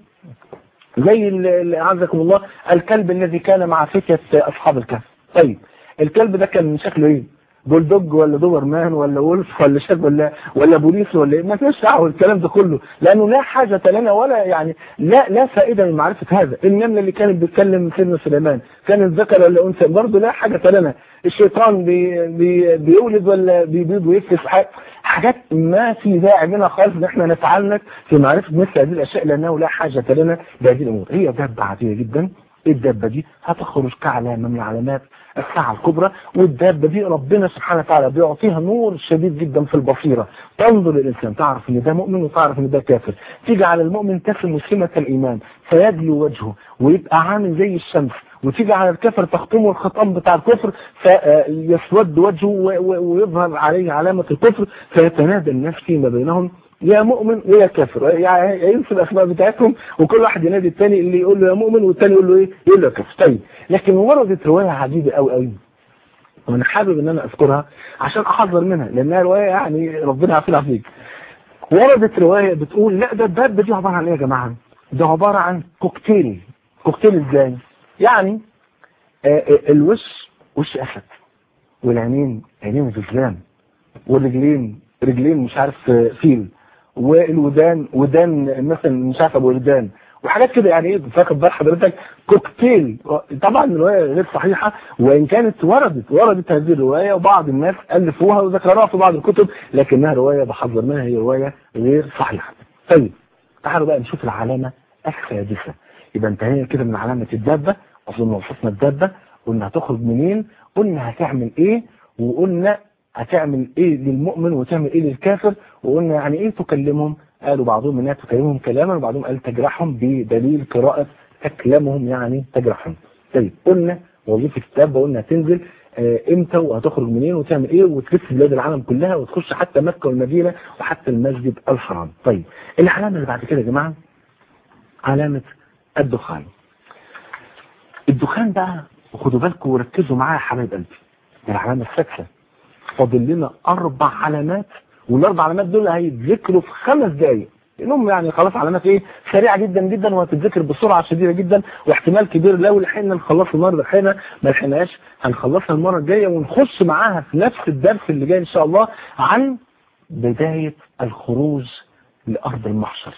زي عزكم الله الكلب الذي كان مع فتية أصحاب الكهف طيب الكلب ده كان شكله ايه بولدوج ولا دوبرمان ولا وولف ولا شاب ولا ولا بوليس ولا ايه ما فيش دعوه الكلام ده كله لانه لا حاجه لنا ولا يعني لا لا فائده من معرفه هذا النمله اللي كانت بتكلم سيدنا سليمان كانت ذكر ولا انثى برضه لا حاجه لنا الشيطان بي بي بيولد ولا بيبيض ويفلس حاجات ما في داعي منها خالص ان احنا نتعلق في معرفه مثل هذه الاشياء لانه لا حاجه لنا بهذه الامور هي دابه عاديه جدا الدابة دي هتخرج كعلامة من علامات الساعة الكبرى والدابة دي ربنا سبحانه وتعالى بيعطيها نور شديد جدا في البصيرة تنظر الإنسان تعرف ان ده مؤمن وتعرف ان ده كافر تيجي على المؤمن تسم سمة الإيمان فيدلو وجهه ويبقى عامل زي الشمس وتيجي على الكافر تختمه الخطام بتاع الكفر فيسود وجهه ويظهر عليه علامة الكفر فيتنادى الناس فيما بينهم يا مؤمن ويا كافر يعني ينسوا الاسماء بتاعتهم وكل واحد ينادي الثاني اللي يقول له يا مؤمن والثاني يقول له ايه يقول له يا كافر طيب لكن وردت روايه عجيبه قوي قوي وانا حابب ان انا اذكرها عشان احذر منها لانها روايه يعني ربنا يعافينا فيك وردت روايه بتقول لا ده الدابه دي عباره عن ايه يا جماعه ده عباره عن كوكتيل كوكتيل ازاي يعني آه الوش وش اسد والعينين عينين غزلان والرجلين رجلين مش عارف فيل والودان ودان مثلا مش عارف ابو ودان وحاجات كده يعني ايه فاكر بال حضرتك كوكتيل طبعا الروايه غير صحيحه وان كانت وردت وردت هذه الروايه وبعض الناس الفوها وذكروها في بعض الكتب لكنها روايه بحذر منها هي روايه غير صحيحه طيب تعالوا بقى نشوف العلامه السادسه يبقى انتهينا كده من علامه الدابه اظن وصفنا الدابه قلنا هتخرج منين قلنا هتعمل ايه وقلنا هتعمل ايه للمؤمن وتعمل ايه للكافر وقلنا يعني ايه تكلمهم قالوا بعضهم انها تكلمهم كلاما وبعضهم قال تجرحهم بدليل قراءة تكلمهم يعني تجرحهم طيب قلنا وظيفة الكتاب قلنا تنزل آه امتى وهتخرج منين وتعمل ايه وتلف بلاد العالم كلها وتخش حتى مكة والمدينة وحتى المسجد الحرام طيب العلامة اللي بعد كده يا جماعة علامة الدخان الدخان بقى وخدوا بالكم وركزوا معايا يا حبايب قلبي العلامة السادسة فاضل لنا أربع علامات والأربع علامات دول هيتذكروا في خمس دقايق لأنهم يعني خلاص علامات إيه سريعة جدا جدا وهتتذكر بسرعة شديدة جدا واحتمال كبير لو لحقنا نخلصها النهارده لحقنا ما لحقناش هنخلصها المرة الجاية ونخش معاها في نفس الدرس اللي جاي إن شاء الله عن بداية الخروج لأرض المحشر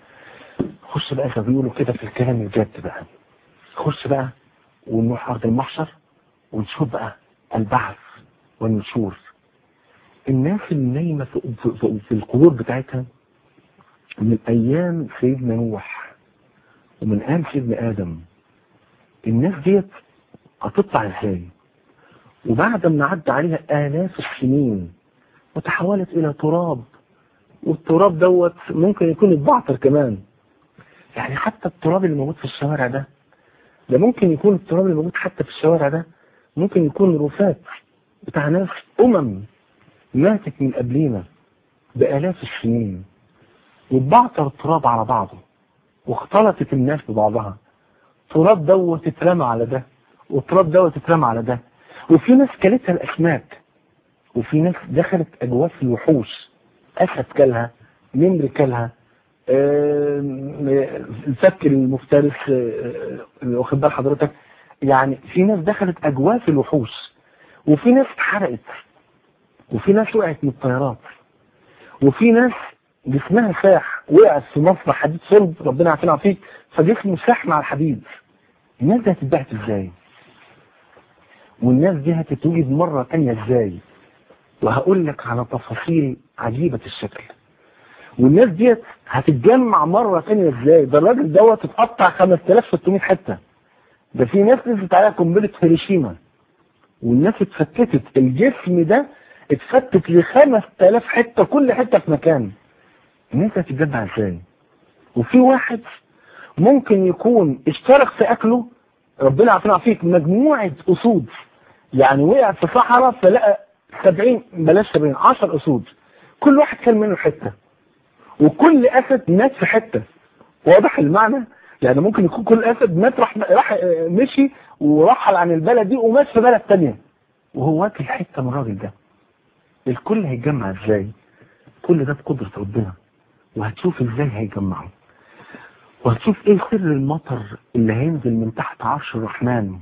خش بقى زي ما بيقولوا كده في الكلام الجد بقى خش بقى ونروح أرض المحشر ونشوف بقى البعث والنشور الناس اللي نايمة في, في, في القبور بتاعتها من أيام سيدنا نوح ومن أيام سيدنا آدم الناس ديت هتطلع ازاي وبعد ما عدى عليها آلاف السنين وتحولت إلى تراب والتراب دوت ممكن يكون اتبعتر كمان يعني حتى التراب اللي موجود في الشوارع ده ده ممكن يكون التراب اللي موجود حتى في الشوارع ده ممكن يكون رفات بتاع ناس أمم ماتت من قبلينا بآلاف السنين واتبعتر التراب على بعضه واختلطت الناس ببعضها تراب دوت اترمى على ده والتراب دوت اترمى على ده وفي ناس كلتها الأسماك وفي ناس دخلت أجواف الوحوش أسد كلها نمر كلها الفك المفترس واخد بال حضرتك يعني في ناس دخلت أجواف الوحوش وفي ناس اتحرقت وفي ناس وقعت من الطيارات وفي ناس جسمها ساح وقعت في مصنع حديد صلب ربنا يعافينا فيك فجسمه ساح مع الحديد الناس دي هتتبعت ازاي والناس دي هتتوجد مرة تانية ازاي وهقول لك على تفاصيل عجيبة الشكل والناس ديت هتتجمع مرة تانية ازاي ده الراجل دوت اتقطع 5600 حتة ده في ناس نزلت عليها قنبلة هيروشيما والناس اتفتتت الجسم ده اتفتت ل 5000 حتة كل حتة في مكان الناس هتتجمع ازاي وفي واحد ممكن يكون اشترك في اكله ربنا عافينا فيك مجموعة اسود يعني وقع في صحراء فلقى 70 بلاش 70 10 اسود كل واحد كان منه حتة وكل اسد مات في حتة واضح المعنى يعني ممكن يكون كل اسد مات راح راح مشي ورحل عن البلد دي ومات في بلد تانية وهو واكل حتة من الراجل ده الكل هيتجمع ازاي كل ده بقدرة ربنا وهتشوف ازاي هيجمعه وهتشوف ايه سر المطر اللي هينزل من تحت عرش الرحمن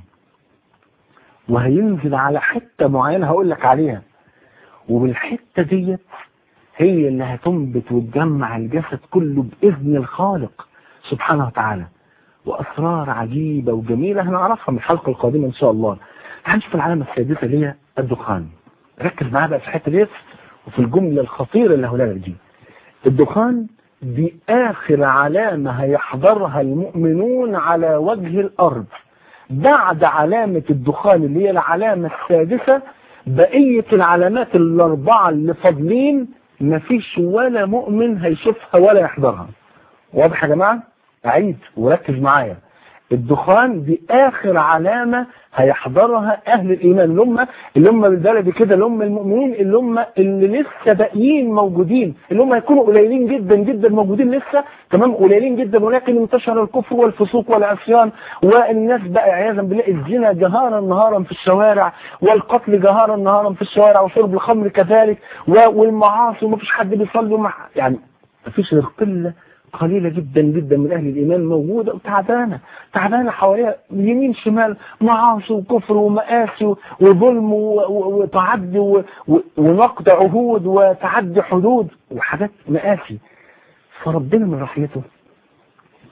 وهينزل على حتة معينة هقول لك عليها وبالحتة ديت هي اللي هتنبت وتجمع الجسد كله بإذن الخالق سبحانه وتعالى وأسرار عجيبة وجميلة هنعرفها من الحلقة القادمة إن شاء الله هنشوف العلامة السادسة اللي هي الدخان ركز معايا بقى في الحتة ديت وفي الجملة الخطيرة اللي هقولها لك دي الدخان دي آخر علامة هيحضرها المؤمنون على وجه الأرض بعد علامة الدخان اللي هي العلامة السادسة بقية العلامات الأربعة اللي فاضلين مفيش ولا مؤمن هيشوفها ولا يحضرها واضح يا جماعة؟ أعيد وركز معايا الدخان دي آخر علامة هيحضرها أهل الإيمان اللي هم اللي هم بالبلد كده اللي هم المؤمنين اللي هم اللي لسه باقيين موجودين اللي هم هيكونوا قليلين جدا جدا موجودين لسه تمام قليلين جدا ولكن انتشر الكفر والفسوق والعصيان والناس بقى عياذا بالله الزنا جهارا نهارا في الشوارع والقتل جهارا نهارا في الشوارع وشرب الخمر كذلك والمعاصي ومفيش حد بيصلي مع يعني مفيش غير قله قليلة جدا جدا من أهل الإيمان موجودة وتعبانة تعبانة حواليها يمين شمال معاصي وكفر ومآسي وظلم وتعدي ونقد عهود وتعدي حدود وحاجات مآسي فربنا من رحمته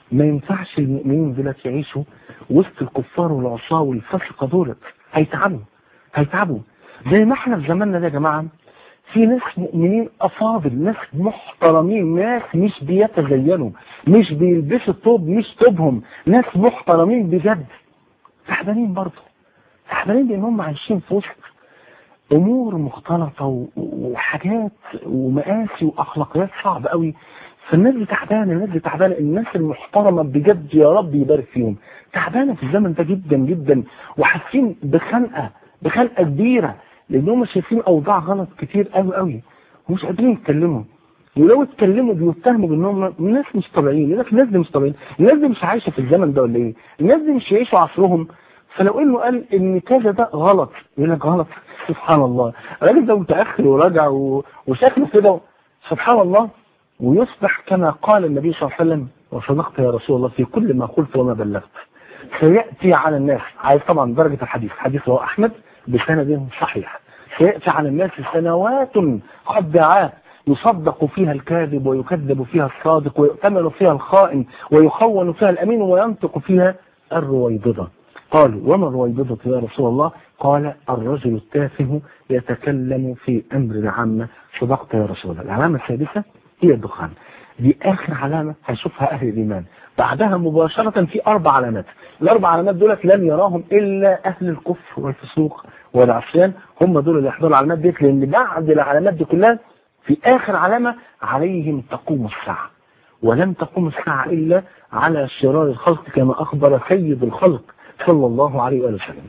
ما ينفعش المؤمنين دولت يعيشوا وسط الكفار والعصاة والفسقة دولت هيتعبوا هيتعبوا زي ما احنا في زماننا ده يا جماعة في ناس مؤمنين أفاضل ناس محترمين ناس مش بيتزينوا مش بيلبسوا طوب مش طوبهم ناس محترمين بجد تعبانين برضه تعبانين لأن هم عايشين في وسط أمور مختلطة وحاجات ومقاسي وأخلاقيات صعبة قوي فالناس دي تعبانة الناس دي تعبانة الناس المحترمة بجد يا رب يبارك فيهم تعبانة في الزمن ده جدا جدا وحاسين بخنقة بخنقة كبيرة لأنهم شايفين أوضاع غلط كتير قوي قوي ومش قادرين يتكلموا ولو اتكلموا بيتهموا بانهم ناس مش طبيعيين يقول لك الناس دي مش طبيعيين الناس دي مش عايشه في الزمن ده ولا ايه الناس دي مش يعيشوا عصرهم فلو انه قال ان كذا ده غلط يقول لك غلط سبحان الله الراجل ده متاخر وراجع و... وشكله كده سبحان الله ويصبح كما قال النبي صلى الله عليه وسلم وصدقت يا رسول الله في كل ما قلت وما بلغت سيأتي على الناس عايز طبعا درجة الحديث حديث رواه أحمد بسند صحيح سيأتي على الناس سنوات خدعات يصدق فيها الكاذب ويكذب فيها الصادق ويؤتمن فيها الخائن ويخون فيها الأمين وينطق فيها الرويبضة قالوا وما الرويبضة يا رسول الله قال الرجل التافه يتكلم في أمر عامة صدقت يا رسول الله العلامة السادسة هي الدخان دي آخر علامة هيشوفها أهل الإيمان بعدها مباشرة في أربع علامات الأربع علامات دولت لن يراهم إلا أهل الكفر والفسوق والعصيان هم دول اللي يحضروا العلامات دي لأن بعد العلامات دي كلها في آخر علامة عليهم تقوم الساعة ولن تقوم الساعة إلا على شرار الخلق كما أخبر سيد الخلق صلى الله عليه وآله وسلم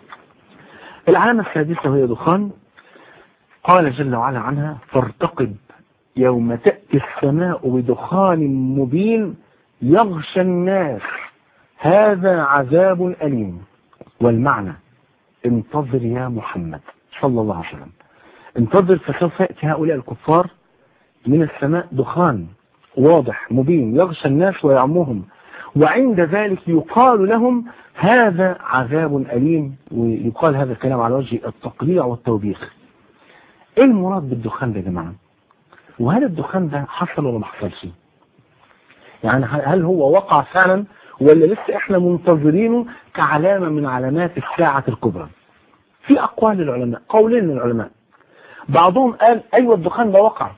العلامة السادسة وهي دخان قال جل وعلا عنها فارتقب يوم تأتي السماء بدخان مبين يغشى الناس هذا عذاب أليم والمعنى انتظر يا محمد صلى الله عليه وسلم انتظر فسوف يأتي هؤلاء الكفار من السماء دخان واضح مبين يغشى الناس ويعمهم وعند ذلك يقال لهم هذا عذاب أليم ويقال هذا الكلام على وجه التقريع والتوبيخ ايه المراد بالدخان ده يا جماعه وهل الدخان ده حصل ولا ما حصلش يعني هل هو وقع فعلا ولا لسه احنا منتظرينه كعلامة من علامات الساعة الكبرى في اقوال للعلماء قولين للعلماء بعضهم قال ايوه الدخان ده وقع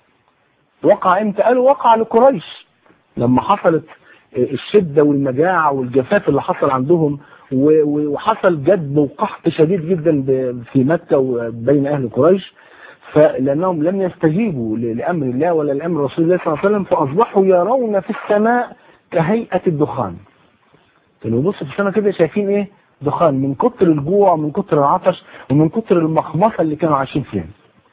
وقع امتى قالوا وقع لقريش لما حصلت الشدة والمجاعة والجفاف اللي حصل عندهم وحصل جدب وقحط شديد جدا في مكة وبين اهل قريش فلأنهم لم يستجيبوا لأمر الله ولا لأمر رسول الله صلى الله عليه وسلم فأصبحوا يرون في السماء كهيئة الدخان كانوا يبصوا في السماء كده شايفين ايه دخان من كتر الجوع ومن كتر العطش ومن كتر المخمصة اللي كانوا عايشين فيها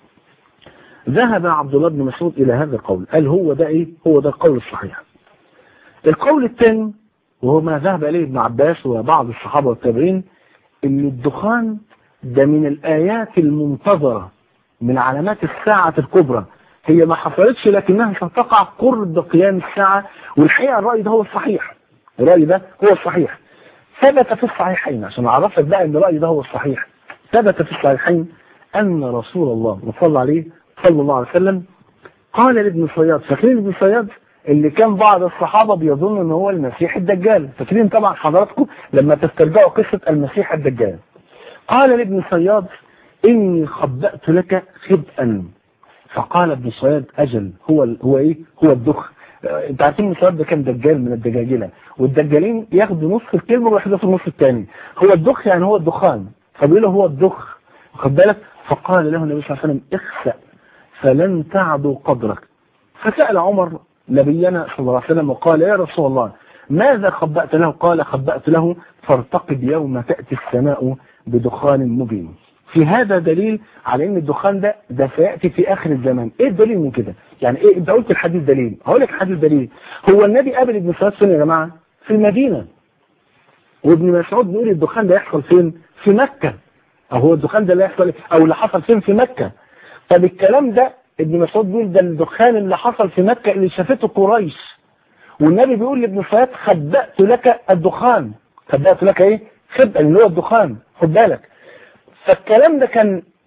ذهب عبد الله بن مسعود إلى هذا القول قال هو ده ايه هو ده القول الصحيح القول الثاني وهو ما ذهب إليه ابن عباس وبعض الصحابة والتابعين ان الدخان ده من الآيات المنتظرة من علامات الساعة الكبرى هي ما حصلتش لكنها ستقع قرب قيام الساعة والحقيقة الرأي ده هو الصحيح الرأي ده هو الصحيح ثبت في الصحيحين عشان أعرفك بقى ان الرأي ده هو الصحيح ثبت في الصحيحين أن رسول الله وصلى عليه صلى الله عليه وسلم قال لابن صياد فاكرين ابن صياد اللي كان بعض الصحابة بيظن ان هو المسيح الدجال فاكرين طبعا حضراتكم لما تسترجعوا قصة المسيح الدجال قال لابن صياد إني خبأت لك خبئا فقال ابن صياد أجل هو هو إيه هو الدخ انت عارفين ان صياد ده كان دجال من الدجاجلة والدجالين ياخدوا نص الكلمة ويحذفوا النص الثاني هو الدخ يعني هو الدخان فبيقول له هو الدخ واخد بالك فقال له النبي صلى الله عليه وسلم اخسأ فلن تعدوا قدرك فسأل عمر نبينا صلى الله عليه وسلم وقال يا رسول الله ماذا خبأت له قال خبأت له فارتقب يوم تأتي السماء بدخان مبين في هذا دليل على ان الدخان ده ده سيأتي في اخر الزمان ايه الدليل من كده يعني ايه انت قلت الحديث دليل هقول لك الحديث دليل هو النبي قابل ابن مسعود فين يا جماعه في المدينه وابن مسعود بيقول الدخان ده يحصل فين في مكه او هو الدخان ده اللي يحصل او اللي حصل فين في مكه طب الكلام ده ابن مسعود بيقول ده الدخان اللي حصل في مكه اللي شافته قريش والنبي بيقول لابن مسعود خبأت لك الدخان خبأت لك ايه خبأ اللي هو الدخان خد بالك فالكلام ده كان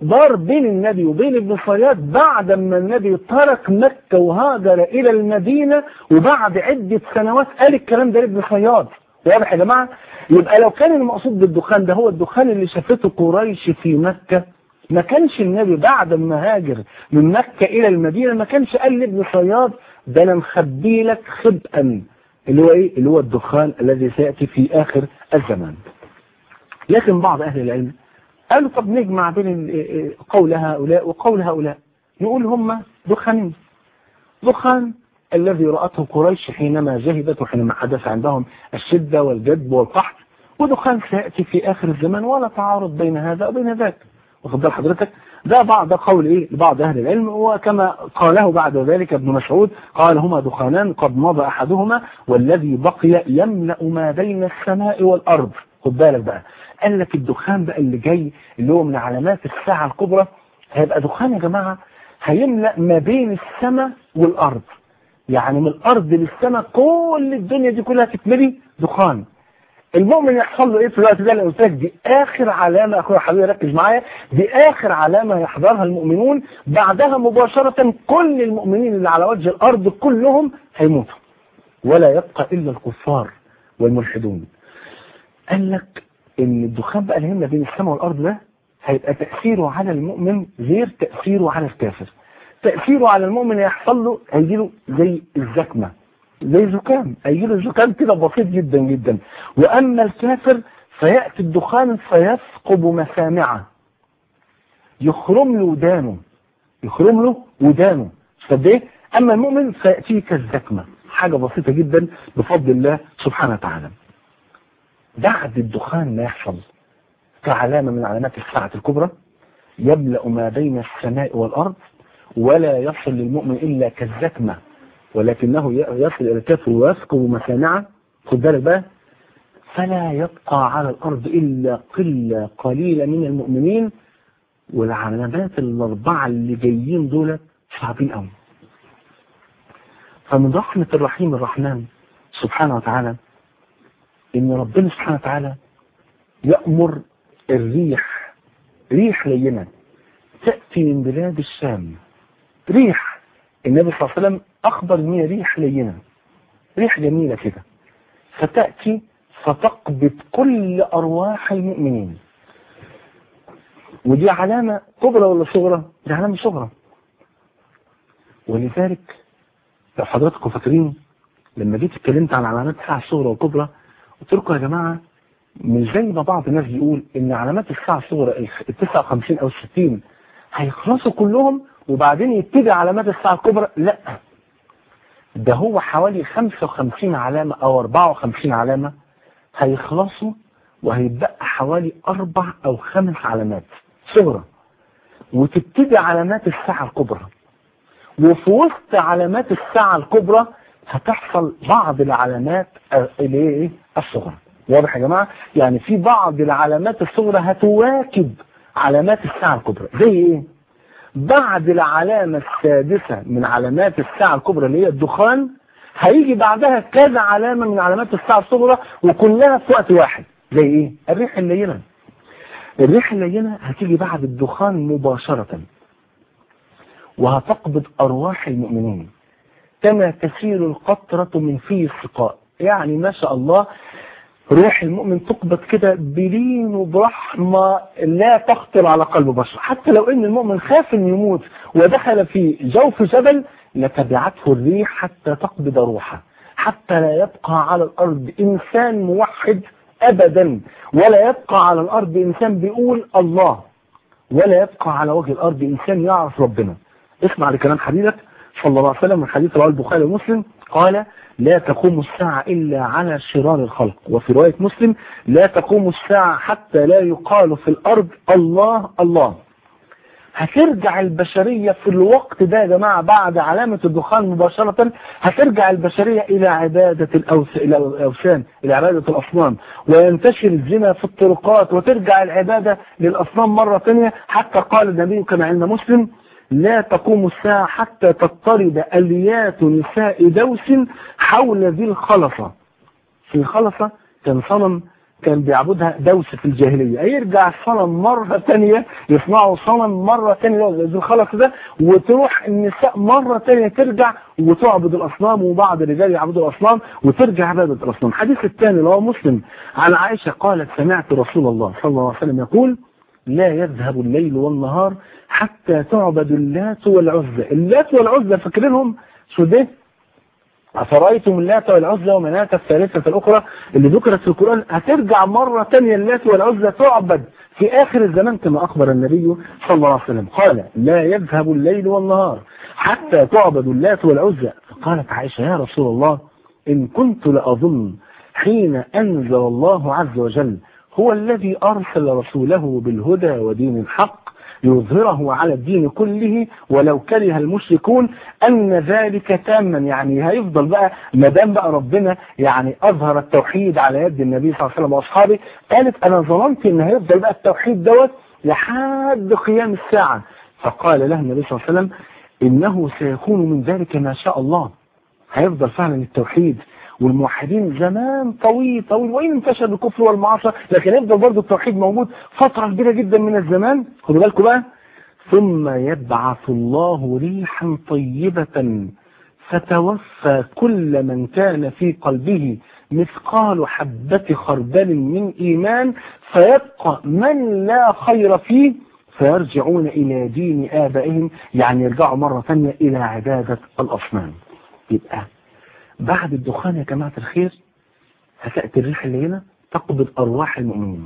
دار بين النبي وبين ابن صياد بعد ما النبي ترك مكة وهاجر إلى المدينة وبعد عدة سنوات قال الكلام ده لابن صياد واضح يا جماعة يبقى لو كان المقصود بالدخان ده هو الدخان اللي شافته قريش في مكة ما كانش النبي بعد ما هاجر من مكة إلى المدينة ما كانش قال لابن صياد ده أنا مخبي لك خبئا اللي هو إيه اللي هو الدخان الذي سيأتي في آخر الزمان لكن بعض أهل العلم قالوا طب نجمع بين قول هؤلاء وقول هؤلاء نقول هم دخانين دخان الذي رأته قريش حينما جهدت وحينما حدث عندهم الشدة والجدب والقحط ودخان سيأتي في آخر الزمان ولا تعارض بين هذا وبين ذاك واخد بال حضرتك ده بعض قول ايه لبعض اهل العلم وكما قاله بعد ذلك ابن مسعود قال هما دخانان قد مضى احدهما والذي بقي يملأ ما بين السماء والارض خد بالك بقى قال لك الدخان بقى اللي جاي اللي هو من علامات الساعة الكبرى هيبقى دخان يا جماعة هيملأ ما بين السماء والارض يعني من الارض للسماء كل الدنيا دي كلها تتملي دخان المؤمن يحصل له ايه في الوقت ده اللي قلت لك دي اخر علامه اخويا حبيبي ركز معايا دي اخر علامه يحضرها المؤمنون بعدها مباشره كل المؤمنين اللي على وجه الارض كلهم هيموتوا ولا يبقى الا الكفار والملحدون قال لك ان الدخان بقى اللي هنا بين السماء والارض ده هيبقى تاثيره على المؤمن غير تاثيره على الكافر تاثيره على المؤمن هيحصل له هيجي له زي الزكمه زي زكام هيجي له زكام كده بسيط جدا جدا واما الكافر فياتي الدخان فيثقب مسامعه يخرم له ودانه يخرم له ودانه طب ايه اما المؤمن فياتيه كالزكمه حاجه بسيطه جدا بفضل الله سبحانه وتعالى بعد الدخان ما يحصل كعلامه من علامات الساعه الكبرى يملا ما بين السماء والارض ولا يصل للمؤمن الا كالزكمه ولكنه يصل إلى الكافر ويثقب مسامعه خد بالك بقى فلا يبقى على الأرض إلا قلة قليلة من المؤمنين والعلامات الأربعة اللي جايين دول صعبين قوي فمن رحمة الرحيم الرحمن سبحانه وتعالى إن ربنا سبحانه وتعالى يأمر الريح ريح لينة تأتي من بلاد الشام ريح النبي صلى الله عليه وسلم أخبر إن هي ريح لينة ريح جميلة كده فتأتي فتقبض كل أرواح المؤمنين ودي علامة كبرى ولا صغرى؟ دي علامة صغرى ولذلك لو حضراتكم فاكرين لما جيت اتكلمت عن علامات الساعة الصغرى والكبرى قلت لكم يا جماعة مش زي ما بعض الناس بيقول ان علامات الساعة الصغرى ال 59 او 60 هيخلصوا كلهم وبعدين يبتدي علامات الساعة الكبرى لا ده هو حوالي 55 علامة او 54 علامة هيخلصوا وهيتبقى حوالي اربع او خمس علامات صغرى وتبتدي علامات الساعة الكبرى وفي وسط علامات الساعة الكبرى هتحصل بعض العلامات اللي هي ايه الصغرى واضح يا جماعة يعني في بعض العلامات الصغرى هتواكب علامات الساعة الكبرى زي ايه بعد العلامة السادسة من علامات الساعة الكبرى اللي هي الدخان هيجي بعدها كذا علامة من علامات الساعة الصغرى وكلها في وقت واحد زي ايه الريح اللينة الريح اللينة هتيجي بعد الدخان مباشرة وهتقبض أرواح المؤمنين كما تسير القطرة من فيه السقاء يعني ما شاء الله روح المؤمن تقبض كده بلين وبرحمة لا تخطر على قلب بشر حتى لو ان المؤمن خاف ان يموت ودخل في جوف جبل لتبعته الريح حتى تقبض روحه حتى لا يبقى على الارض انسان موحد ابدا ولا يبقى على الارض انسان بيقول الله ولا يبقى على وجه الارض انسان يعرف ربنا اسمع لكلام حبيبك صلى الله عليه وسلم من حديث رواه البخاري ومسلم قال لا تقوم الساعة إلا على شرار الخلق وفي رواية مسلم لا تقوم الساعة حتى لا يقال في الأرض الله الله هترجع البشرية في الوقت ده يا جماعة بعد علامة الدخان مباشرة هترجع البشرية إلى عبادة الأوس... إلى الأوثان إلى عبادة الأصنام وينتشر الزنا في الطرقات وترجع العبادة للأصنام مرة ثانية حتى قال النبي كما عند مسلم لا تقوم الساعة حتى تضطرب أليات نساء دوس حول ذي الخلصة في الخلصة كان صنم كان بيعبدها دوس في الجاهلية يرجع الصنم مرة تانية يصنعوا صنم مرة تانية زي الخلق ده وتروح النساء مرة تانية ترجع وتعبد الأصنام وبعض الرجال يعبدوا الأصنام وترجع عبادة الأصنام الحديث الثاني اللي هو مسلم عن عائشة قالت سمعت رسول الله صلى الله عليه وسلم يقول لا يذهب الليل والنهار حتى تعبد اللات والعزى اللات والعزى فاكرينهم شو ده أفرأيتم اللات والعزى ومناة الثالثة الأخرى اللي ذكرت في القرآن هترجع مرة ثانية اللات والعزى تعبد في آخر الزمان كما أخبر النبي صلى الله عليه وسلم قال لا يذهب الليل والنهار حتى تعبد اللات والعزى فقالت عائشة يا رسول الله إن كنت لأظن حين أنزل الله عز وجل هو الذي أرسل رسوله بالهدى ودين الحق يظهره على الدين كله ولو كره المشركون أن ذلك تاما يعني هيفضل بقى ما دام بقى ربنا يعني أظهر التوحيد على يد النبي صلى الله عليه وسلم وأصحابه قالت أنا ظننت إن هيفضل بقى التوحيد دوت لحد قيام الساعة فقال له النبي صلى الله عليه وسلم إنه سيكون من ذلك ما شاء الله هيفضل فعلا التوحيد والموحدين زمان طويل طويل وإن انتشر الكفر والمعاصي لكن يفضل برضه التوحيد موجود فترة كبيرة جدا من الزمان خدوا بالكم بقى ثم يبعث الله ريحا طيبة فتوفى كل من كان في قلبه مثقال حبة خردل من إيمان فيبقى من لا خير فيه فيرجعون إلى دين آبائهم يعني يرجعوا مرة ثانية إلى عبادة الأصنام يبقى بعد الدخان يا جماعة الخير هتأتي الريح اللي هنا تقبض أرواح المؤمنين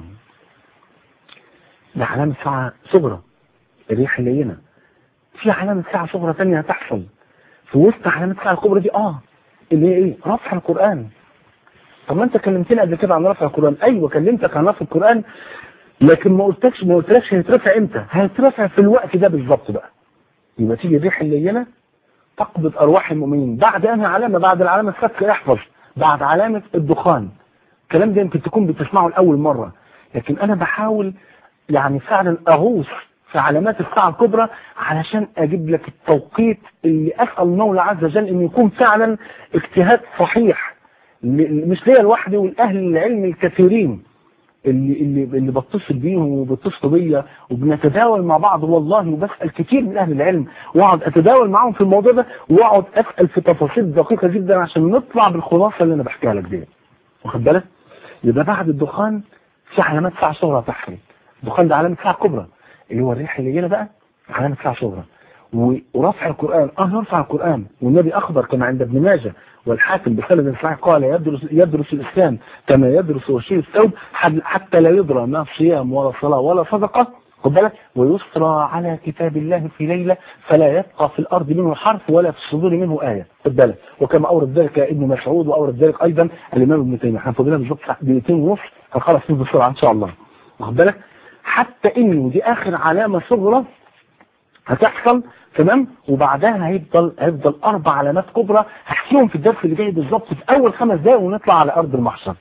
ده علامة ساعة صغرى الريح اللي هنا في علامة ساعة صغرى تانية هتحصل في وسط علامة الساعة الكبرى دي اه اللي هي ايه رفع القرآن طب ما انت كلمتني قبل كده عن رفع القرآن ايوه كلمتك عن رفع القرآن لكن ما قلتكش ما قلتلكش هيترفع امتى هيترفع في الوقت ده بالظبط بقى يبقى تيجي الريح اللي هنا تقبض أرواح المؤمنين بعد أنها علامة بعد العلامة السادسة احفظ بعد علامة الدخان الكلام ده يمكن تكون بتسمعه لأول مرة لكن أنا بحاول يعني فعلا أغوص في علامات الساعة الكبرى علشان أجيب لك التوقيت اللي أسأل المولى عز وجل أن يكون فعلا اجتهاد صحيح مش ليا لوحدي والأهل العلم الكثيرين اللي اللي اللي بتصل بيهم وبتصلوا بيا وبنتداول مع بعض والله وبسال كتير من اهل العلم واقعد اتداول معاهم في الموضوع ده واقعد اسال في تفاصيل دقيقه جدا عشان نطلع بالخلاصه اللي انا بحكيها لك دي واخد بالك يبقى بعد الدخان في علامات ساعه صغرى تحصل الدخان ده علامه ساعه كبرى اللي هو الريح اللي جينا بقى علامه ساعه صغرى ورفع القرآن اه نرفع القرآن والنبي أخبر كما عند ابن ماجه والحاكم بسند صحيح قال يدرس, يدرس الإسلام كما يدرس وشي الثوب حتى لا يدرى ما صيام ولا صلاة ولا صدقة خد بالك ويسرى على كتاب الله في ليلة فلا يبقى في الأرض منه حرف ولا في الصدور منه آية خد بالك وكما أورد ذلك ابن مسعود وأورد ذلك أيضا الإمام ابن تيمية احنا فاضلنا بالظبط دقيقتين ونص هنخلص فيه بسرعة إن شاء الله واخد بالك حتى إنه دي آخر علامة صغرى هتحصل تمام وبعدها هيفضل هيفضل اربع علامات كبرى هحكيهم في الدرس اللي جاي بالظبط في اول خمس دقايق ونطلع على ارض المحشر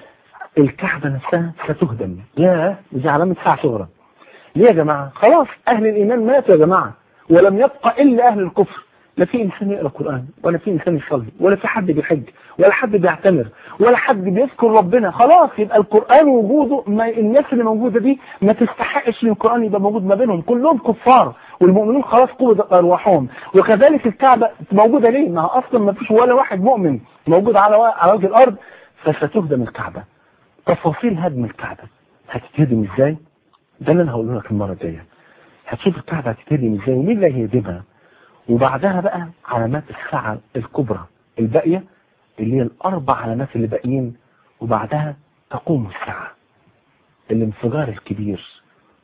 الكعبه نفسها ستهدم يا دي علامه ساعه صغرى ليه يا جماعه خلاص اهل الايمان ماتوا يا جماعه ولم يبقى الا اهل الكفر لا في انسان يقرا قران ولا في انسان يصلي ولا في حد بيحج ولا حد بيعتمر ولا حد بيذكر ربنا خلاص يبقى القران وجوده ما الناس اللي موجوده دي ما تستحقش ان القران يبقى موجود ما بينهم كلهم كفار والمؤمنين خلاص قبضت ارواحهم وكذلك الكعبه موجوده ليه؟ ما اصلا ما فيش ولا واحد مؤمن موجود على على وجه الارض فستهدم الكعبه تفاصيل هدم الكعبه هتتهدم ازاي؟ ده اللي انا هقوله لك المره الجايه هتشوف الكعبه هتتهدم ازاي ومين اللي هيهدمها وبعدها بقى علامات الساعة الكبرى الباقية اللي هي الأربع علامات اللي باقيين وبعدها تقوم الساعة الانفجار الكبير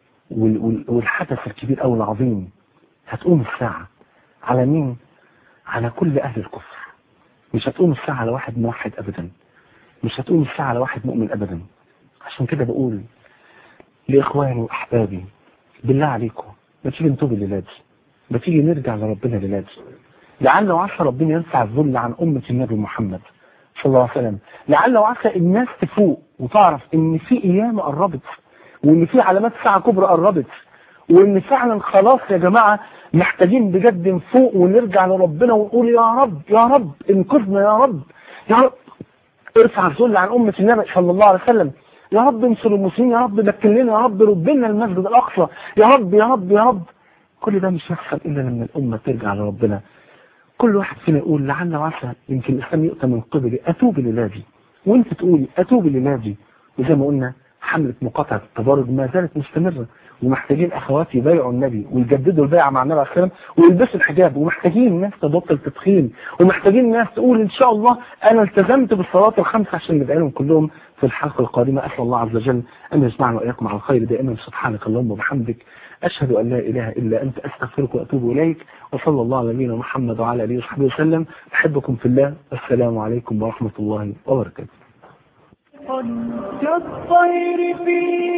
والحدث الكبير أو العظيم هتقوم الساعة على مين؟ على كل أهل الكفر مش هتقوم الساعة على واحد موحد أبدا مش هتقوم الساعة على واحد مؤمن أبدا عشان كده بقول لإخواني وأحبابي بالله عليكم ما تيجي نتوب الليلة دي ما تيجي نرجع لربنا لله لعل وعسى ربنا ينفع الذل عن أمة النبي محمد صلى الله عليه وسلم لعل وعسى الناس تفوق وتعرف ان في قيامة قربت وان في علامات ساعة كبرى قربت وان فعلا خلاص يا جماعة محتاجين بجد نفوق ونرجع لربنا ونقول يا رب يا رب انقذنا يا رب يا رب ارفع الذل عن أمة النبي صلى الله عليه وسلم يا رب انصر المسلمين يا رب مكن لنا يا رب رد لنا المسجد الاقصى يا رب يا رب يا رب كل ده مش هيحصل الا لما الامه ترجع لربنا كل واحد فينا يقول لعل وعسى يمكن الاسلام يؤتى من قبلي اتوب لنادي وانت تقولي اتوب لنادي وزي ما قلنا حملة مقاطعة التبرج ما زالت مستمرة ومحتاجين اخواتي يبايعوا النبي ويجددوا البيعة مع النبي عليه السلام ويلبسوا الحجاب ومحتاجين الناس تبطل تدخين ومحتاجين الناس تقول ان شاء الله انا التزمت بالصلاة الخمسة عشان ندعي لهم كلهم في الحلقة القادمة اسال الله عز وجل ان يجمعنا واياكم على الخير دائما سبحانك اللهم وبحمدك اشهد ان لا اله الا انت استغفرك واتوب اليك وصلى الله على نبينا محمد وعلى اله وصحبه وسلم احبكم في الله السلام عليكم ورحمة الله وبركاته كالطير في